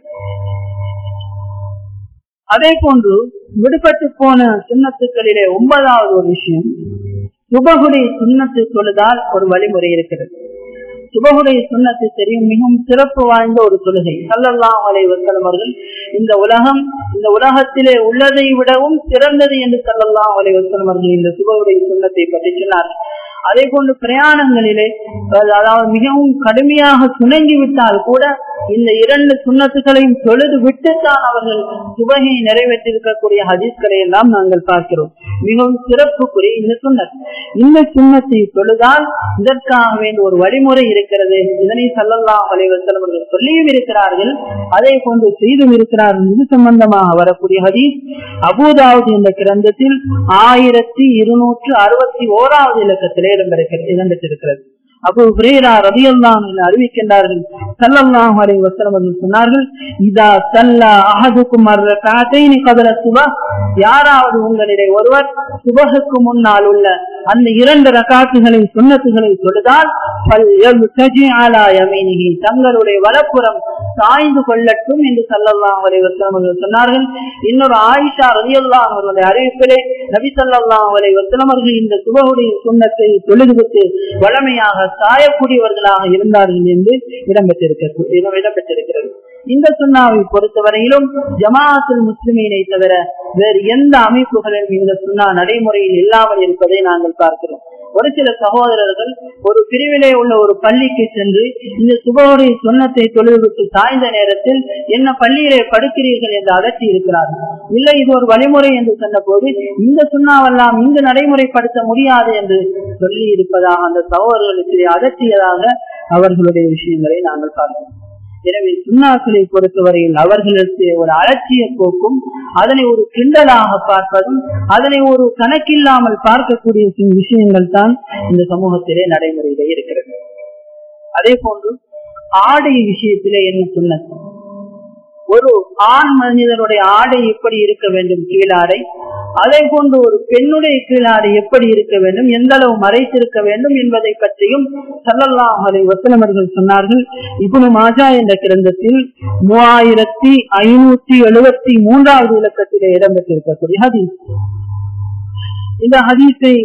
அதே போன்று விடுபட்டு போன சுண்ணத்துக்களிலே ஒன்பதாவது ஒரு விஷயம் சுபகுடைய சுண்ணத்து தொழுதால் ஒரு வழிமுறை இருக்கிறது சுபகுடைய சுண்ணத்து தெரியும் மிகவும் சிறப்பு வாய்ந்த ஒரு தொழுகை சல்லல்லாம் அலை வசலம் அவர்கள் இந்த உலகம் இந்த உலகத்திலே உள்ளதை விடவும் சிறந்தது என்று சல்லல்லாம் அலை வசலம் அவர்கள் இந்த சுபகுடைய சுண்ணத்தை பற்றி சொன்னார் அதே போன்று பிரயாணங்களிலே அதாவது மிகவும் கடுமையாக சுணங்கி விட்டால் கூட இந்த இரண்டு சுண்ணத்துகளையும் தொழுது விட்டுத்தான் அவர்கள் சுபகையை நிறைவேற்றிருக்கக்கூடிய ஹதீஸ்களை எல்லாம் நாங்கள் பார்க்கிறோம் மிகவும் சிறப்புக்குரிய இந்த சுண்ணத் இந்த சுண்ணத்தை தொழுதால் இதற்காக வேண்டிய ஒரு வழிமுறை இருக்கிறது இதனை சல்லல்லா அலைவசல் அவர்கள் சொல்லியும் இருக்கிறார்கள் அதே போன்று செய்தும் இருக்கிறார்கள் இது சம்பந்தமாக வரக்கூடிய ஹதீஸ் அபூதாவது என்ற கிரந்தத்தில் ஆயிரத்தி இருநூற்று அறுபத்தி ஓராவது இலக்கத்திலே இடம்பெறுகிறது இடம்பெற்றிருக்கிறது அபு ஹுரேரா ரதியல்லான் அறிவிக்கின்றார்கள் சல்லல்லாஹு அலைஹி வஸல்லம் அவர்கள் சொன்னார்கள் இதா சல்லா அஹதுக்கும் அர்ரகாத்தைனி கபல சுபா யாராவது உங்களிடையே ஒருவர் சுபகுக்கு முன்னால் உள்ள அந்த இரண்டு ரகாத்துகளை சுண்ணத்துகளை தொழுதால் தங்களுடைய வலப்புறம் சாய்ந்து கொள்ளட்டும் என்று சல்லல்லாஹு அலைஹி வஸல்லம் அவர்கள் சொன்னார்கள் இன்னொரு ஆயிஷா ரதியல்லாஹு அவர்களுடைய அறிவிப்பிலே நபி சல்லல்லாஹு அலைஹி வஸல்லம் அவர்கள் இந்த சுபகுடைய சுண்ணத்தை தொழுதுவிட்டு வளமையாக சாயக்கூடியவர்களாக இருந்தார்கள் என்று இடம்பெற்றிருக்க இடம்பெற்றிருக்கிறது இந்த சுண்ணாவை பொறுத்தவரையிலும் ஜமாஅத்துல் முஸ்லிமீனை தவிர வேறு எந்த அமைப்புகளிலும் இந்த சுண்ணா நடைமுறையில் இல்லாமல் இருப்பதை நாங்கள் பார்க்கிறோம் ஒரு சில சகோதரர்கள் ஒரு பிரிவிலே உள்ள ஒரு பள்ளிக்கு சென்று இந்த சுபோடைய சொன்னத்தை தொழுவிட்டு சாய்ந்த நேரத்தில் என்ன பள்ளியிலே படுக்கிறீர்கள் என்று அகற்றி இருக்கிறார்கள் இல்லை இது ஒரு வழிமுறை என்று சொன்ன போது இந்த சுண்ணாவெல்லாம் இங்கு நடைமுறைப்படுத்த முடியாது என்று சொல்லி இருப்பதாக அந்த சகோதரர்களுக்கு அகற்றியதாக அவர்களுடைய விஷயங்களை நாங்கள் பார்க்கிறோம் எனவே சுண்ணாக்களை பொறுத்தவரையில் அவர்களுக்கு ஒரு அலட்சிய போக்கும் அதனை ஒரு கிண்டலாக பார்ப்பதும் அதனை ஒரு கணக்கில்லாமல் பார்க்கக்கூடிய விஷயங்கள் தான் இந்த சமூகத்திலே நடைமுறையிலே இருக்கிறது அதே போன்று ஆடை விஷயத்திலே என்ன சொன்னது ஒரு ஆண் மனிதனுடைய ஆடை எப்படி இருக்க வேண்டும் கீழாடை அதே போன்று ஒரு பெண்ணுடைய கீழாடை எப்படி இருக்க வேண்டும் எந்த அளவு மறைத்திருக்க வேண்டும் என்பதை பற்றியும் சல்லல்லாஹ் அலை வசனமர்கள் சொன்னார்கள் இபுனு மாஜா என்ற கிரந்தத்தில் மூவாயிரத்தி ஐநூத்தி எழுபத்தி மூன்றாவது இலக்கத்திலே இடம்பெற்றிருக்கக்கூடிய ஹதீஸ் இந்த ஹதீஸை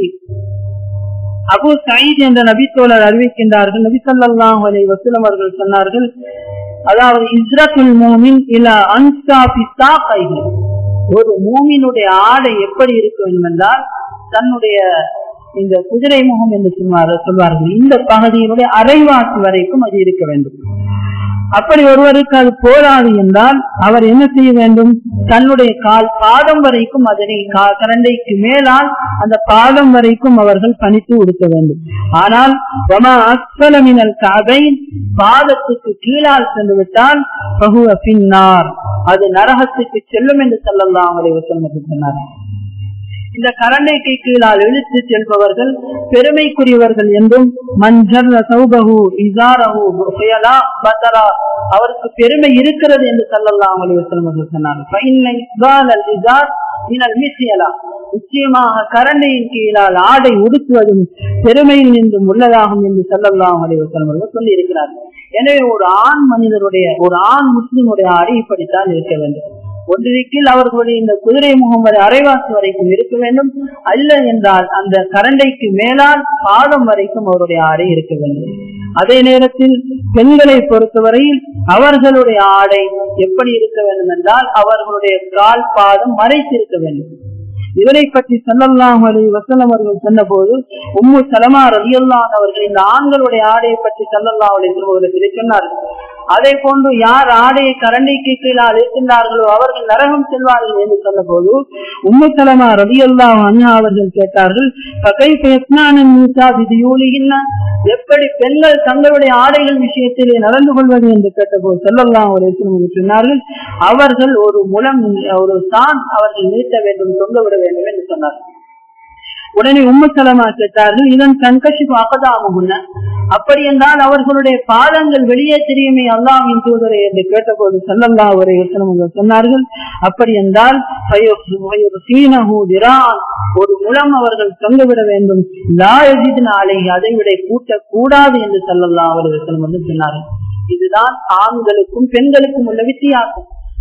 அபு சயீத் என்ற நபித்தோழர் அறிவிக்கின்றார்கள் நபி சொல்லாஹ் அலை வசலம் அவர்கள் சொன்னார்கள் அதாவது இஸ்ரத்துல் மூமின் இல்ல அன்சாபி சாக்கைகள் ஒரு மூமினுடைய ஆடை எப்படி இருக்க வேண்டும் என்றால் தன்னுடைய இந்த குதிரை முகம் என்று சொல்வார்கள் இந்த பகுதியினுடைய அரைவாசி வரைக்கும் அது இருக்க வேண்டும் அப்படி ஒருவருக்கு அது போராது என்றால் அவர் என்ன செய்ய வேண்டும் தன்னுடைய கால் பாதம் வரைக்கும் அதனை கரண்டைக்கு மேலால் அந்த பாதம் வரைக்கும் அவர்கள் பணித்து கொடுக்க வேண்டும் ஆனால் அஸ்வலமினல் கதை பாதத்துக்கு கீழால் சென்று விட்டால் பகுவ பின்னார் அது நரகத்துக்கு செல்லும் என்று சொல்லலாம் அவரை சொன்னார் இந்த கரண்டைக்கு கீழால் இழுத்து செல்பவர்கள் பெருமைக்குரியவர்கள் என்றும் மஞ்சள் சௌபகு இசாரகு புயலா பத்தரா அவருக்கு பெருமை இருக்கிறது என்று சொல்லலாம் சொன்னார் நிச்சயமாக கரண்டையின் கீழால் ஆடை உடுத்துவதும் பெருமையில் நின்றும் உள்ளதாகும் என்று சொல்லலாம் அலைவசல்வர்கள் சொல்லி இருக்கிறார் எனவே ஒரு ஆண் மனிதருடைய ஒரு ஆண் முஸ்லிமுடைய ஆடை இப்படித்தான் இருக்க வேண்டும் ஒன்றிற்கில் அவர்களுடைய இந்த குதிரை முகம் வரை அரைவாசி வரைக்கும் இருக்க வேண்டும் அல்ல என்றால் அந்த கரண்டைக்கு மேலால் பாதம் வரைக்கும் அவருடைய ஆடை இருக்க வேண்டும் அதே நேரத்தில் பெண்களை பொறுத்தவரையில் அவர்களுடைய ஆடை எப்படி இருக்க வேண்டும் என்றால் அவர்களுடைய கால் பாதம் மறைத்திருக்க வேண்டும் இதனை பற்றி சொல்லலாம் வசனம் அவர்கள் சொன்ன போது உம்மு சலமா ரவியல்லான் அவர்கள் இந்த ஆண்களுடைய ஆடையை பற்றி சொல்லலாம் அவர்களை சொன்னார்கள் அதே போன்று யார் ஆடையை கரண்டைக்கு கீழால் இருக்கின்றார்களோ அவர்கள் நரகம் செல்வார்கள் என்று சொன்ன போது உம்மு சலமா ரவியல்லா அண்ணா அவர்கள் கேட்டார்கள் பகை எப்படி பெண்கள் தங்களுடைய ஆடைகள் விஷயத்திலே நடந்து கொள்வது என்று கேட்டபோது சொல்லலாம் ஒரு சொன்னார்கள் அவர்கள் ஒரு முலம் ஒரு தான் அவர்கள் நீட்ட வேண்டும் தொங்க விட வேண்டும் என்று சொன்னார்கள் உடனே உம்மு சலமா கேட்டார்கள் இதன் கண்கட்சி அப்பதாமுன்ன அப்படி என்றால் அவர்களுடைய பாதங்கள் வெளியே தெரியுமே அல்லாவின் தூதரை என்று கேட்டபோது சொல்லல்லா ஒரு யோசனம் சொன்னார்கள் அப்படி என்றால் ஒரு முலம் அவர்கள் தொங்கவிட வேண்டும் லாயஜிதினாலே அதை விட கூட்டக்கூடாது என்று சொல்லல்லா ஒரு யோசனம் வந்து சொன்னார்கள் இதுதான் ஆண்களுக்கும் பெண்களுக்கும் உள்ள வித்தியாசம்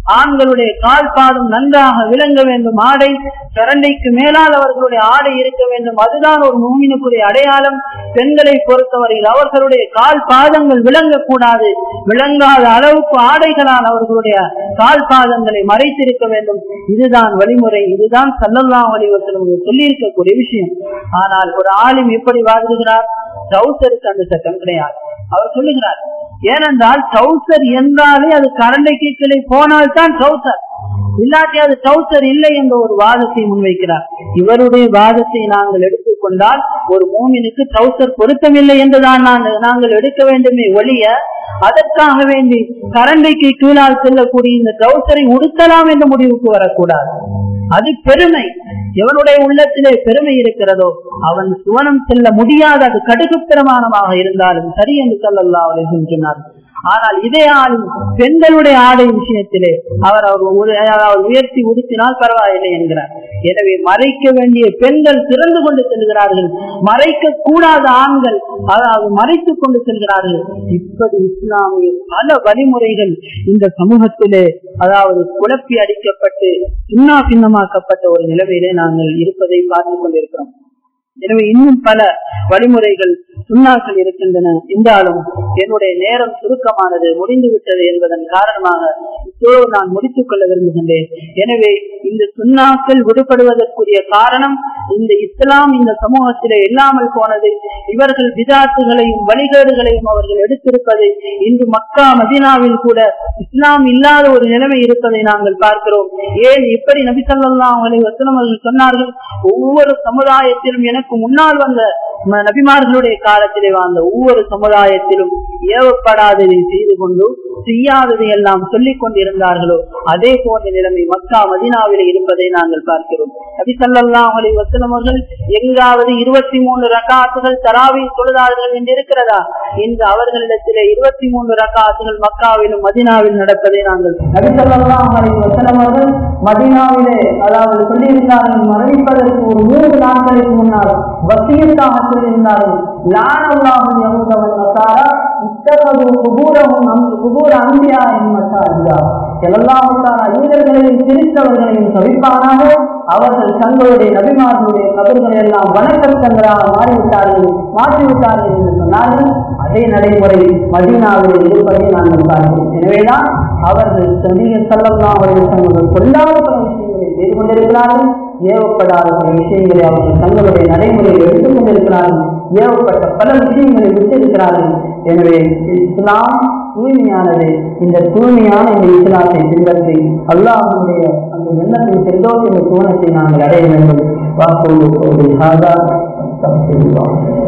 ஆண்களுடைய கால் பாதம் நன்றாக விளங்க வேண்டும் ஆடை கரண்டைக்கு மேலால் அவர்களுடைய ஆடை இருக்க வேண்டும் அதுதான் ஒரு மூமினுக்குரிய அடையாளம் பெண்களை பொறுத்தவரையில் அவர்களுடைய கால் பாதங்கள் விளங்கக்கூடாது விளங்காத அளவுக்கு ஆடைகளால் அவர்களுடைய கால் பாதங்களை மறைத்திருக்க வேண்டும் இதுதான் வழிமுறை இதுதான் சல்லல்லா வழிவத்தில் சொல்லி இருக்கக்கூடிய விஷயம் ஆனால் ஒரு ஆளும் எப்படி வாழ்கிறார் ட்ரௌசருக்கு அந்த சட்டம் கிடையாது அவர் சொல்லுகிறார் ஏனென்றால் ட்ரௌசர் என்றாலே அது கரண்டைக்கு கிளை போனால்தான் ட்ரௌசர் இல்லாட்டி அது டவுசர் இல்லை என்ற ஒரு வாதத்தை முன்வைக்கிறார் இவருடைய வாதத்தை நாங்கள் எடுத்துக்கொண்டால் ஒரு மூமினுக்கு டவுசர் பொருத்தமில்லை என்றுதான் நாங்கள் எடுக்க வேண்டுமே ஒழிய அதற்காக வேண்டி கரண்டைக்கு கீழால் செல்லக்கூடிய இந்த டவுசரை உடுத்தலாம் என்ற முடிவுக்கு வரக்கூடாது அது பெருமை எவனுடைய உள்ளத்திலே பெருமை இருக்கிறதோ அவன் சுவனம் செல்ல முடியாத அது கடுகு பிரமாணமாக இருந்தாலும் சரி என்று சொல்லல்லா அவரை சொன்னார் ஆனால் இதே ஆளும் பெண்களுடைய ஆடை விஷயத்திலே அவர் அவர் அவர் உயர்த்தி உடுத்தினால் பரவாயில்லை என்கிறார் எனவே மறைக்க வேண்டிய பெண்கள் திறந்து கொண்டு செல்கிறார்கள் மறைக்க கூடாத ஆண்கள் அதாவது மறைத்துக் கொண்டு செல்கிறார்கள் இப்படி இஸ்லாமிய பல வழிமுறைகள் இந்த சமூகத்திலே அதாவது குழப்பி அடிக்கப்பட்டு சின்ன பின்னமாக்கப்பட்ட ஒரு நிலைமையிலே நாங்கள் இருப்பதை பார்த்துக் கொண்டிருக்கிறோம் எனவே இன்னும் பல வழிமுறைகள் சுண்ணாக்கள் இருக்கின்றன என்றாலும் என்னுடைய நேரம் சுருக்கமானது முடிந்து விட்டது என்பதன் காரணமாக இப்போது நான் முடித்துக் கொள்ள விரும்புகின்றேன் எனவே இந்த சுண்ணாக்கள் விடுபடுவதற்குரிய காரணம் இந்த இஸ்லாம் இந்த சமூகத்திலே இல்லாமல் போனது இவர்கள் விதாத்துகளையும் வழிகேடுகளையும் அவர்கள் எடுத்திருப்பது இன்று மக்கா மதினாவில் கூட இஸ்லாம் இல்லாத ஒரு நிலைமை இருப்பதை நாங்கள் பார்க்கிறோம் ஏன் இப்படி நபிசல்லாம் அவர்களை வசனவர்கள் சொன்னார்கள் ஒவ்வொரு சமுதாயத்திலும் எனக்கு முன்னால் வந்த நபிமார்களுடைய காலத்திலே வாழ்ந்த ஒவ்வொரு சமுதாயத்திலும் ஏவப்படாததை செய்து கொண்டு செய்யாததை எல்லாம் சொல்லிக் கொண்டிருந்தார்களோ அதே போன்ற நிலைமை மக்கா மதினாவிலே இருப்பதை நாங்கள் பார்க்கிறோம் நபி சல்லாம் அலி வசனமர்கள் எங்காவது இருபத்தி மூணு ரகாத்துகள் தராவி தொழுதார்கள் என்று இருக்கிறதா இன்று அவர்களிடத்திலே இருபத்தி மூணு ரகாத்துகள் மக்காவிலும் மதினாவில் நடப்பதை நாங்கள் நபி சல்லாம் அலி வசனமர்கள் மதினாவிலே அதாவது சொல்லியிருந்தார்கள் மரணிப்பதற்கு ஒரு மூன்று நாட்களுக்கு முன்னால் வசியத்தாக சொல்லியிருந்தார்கள் லானல்லாஹும் யஹூதவன் நசாரா இத்தகது குபூரவும் குபூர அன்பியா மசாஜா எல்லாத்தான யூதர்களையும் கிறிஸ்தவர்களையும் தவிப்பானாக அவர்கள் தங்களுடைய நபிமார்களுடைய கபர்களை எல்லாம் வணக்கத்தங்களாக மாறிவிட்டார்கள் மாற்றிவிட்டார்கள் என்று சொன்னார்கள் அதே நடைமுறை மதீனாவில் இருப்பதை நாங்கள் பார்க்கிறோம் எனவேதான் அவர்கள் சந்திய செல்லலாம் அவர்கள் கொள்ளாத பல விஷயங்களை செய்து கொண்டிருக்கிறார்கள் ஏவப்படாத பல விஷயங்களை அவர்கள் தங்களுடைய நடைமுறையில் எடுத்துக் கொண்டிருக்கிறார்கள் ஏவப்பட்ட பல விஷயங்களை விட்டிருக்கிறார்கள் எனவே இஸ்லாம் தூய்மையானது இந்த தூய்மையான இந்த இஸ்லாத்தை பின்பற்றி அல்லாஹனுடைய அந்த எண்ணத்தின் சென்றோர் இந்த தூணத்தை நாங்கள் அடைய வேண்டும் வாக்கு ஒரு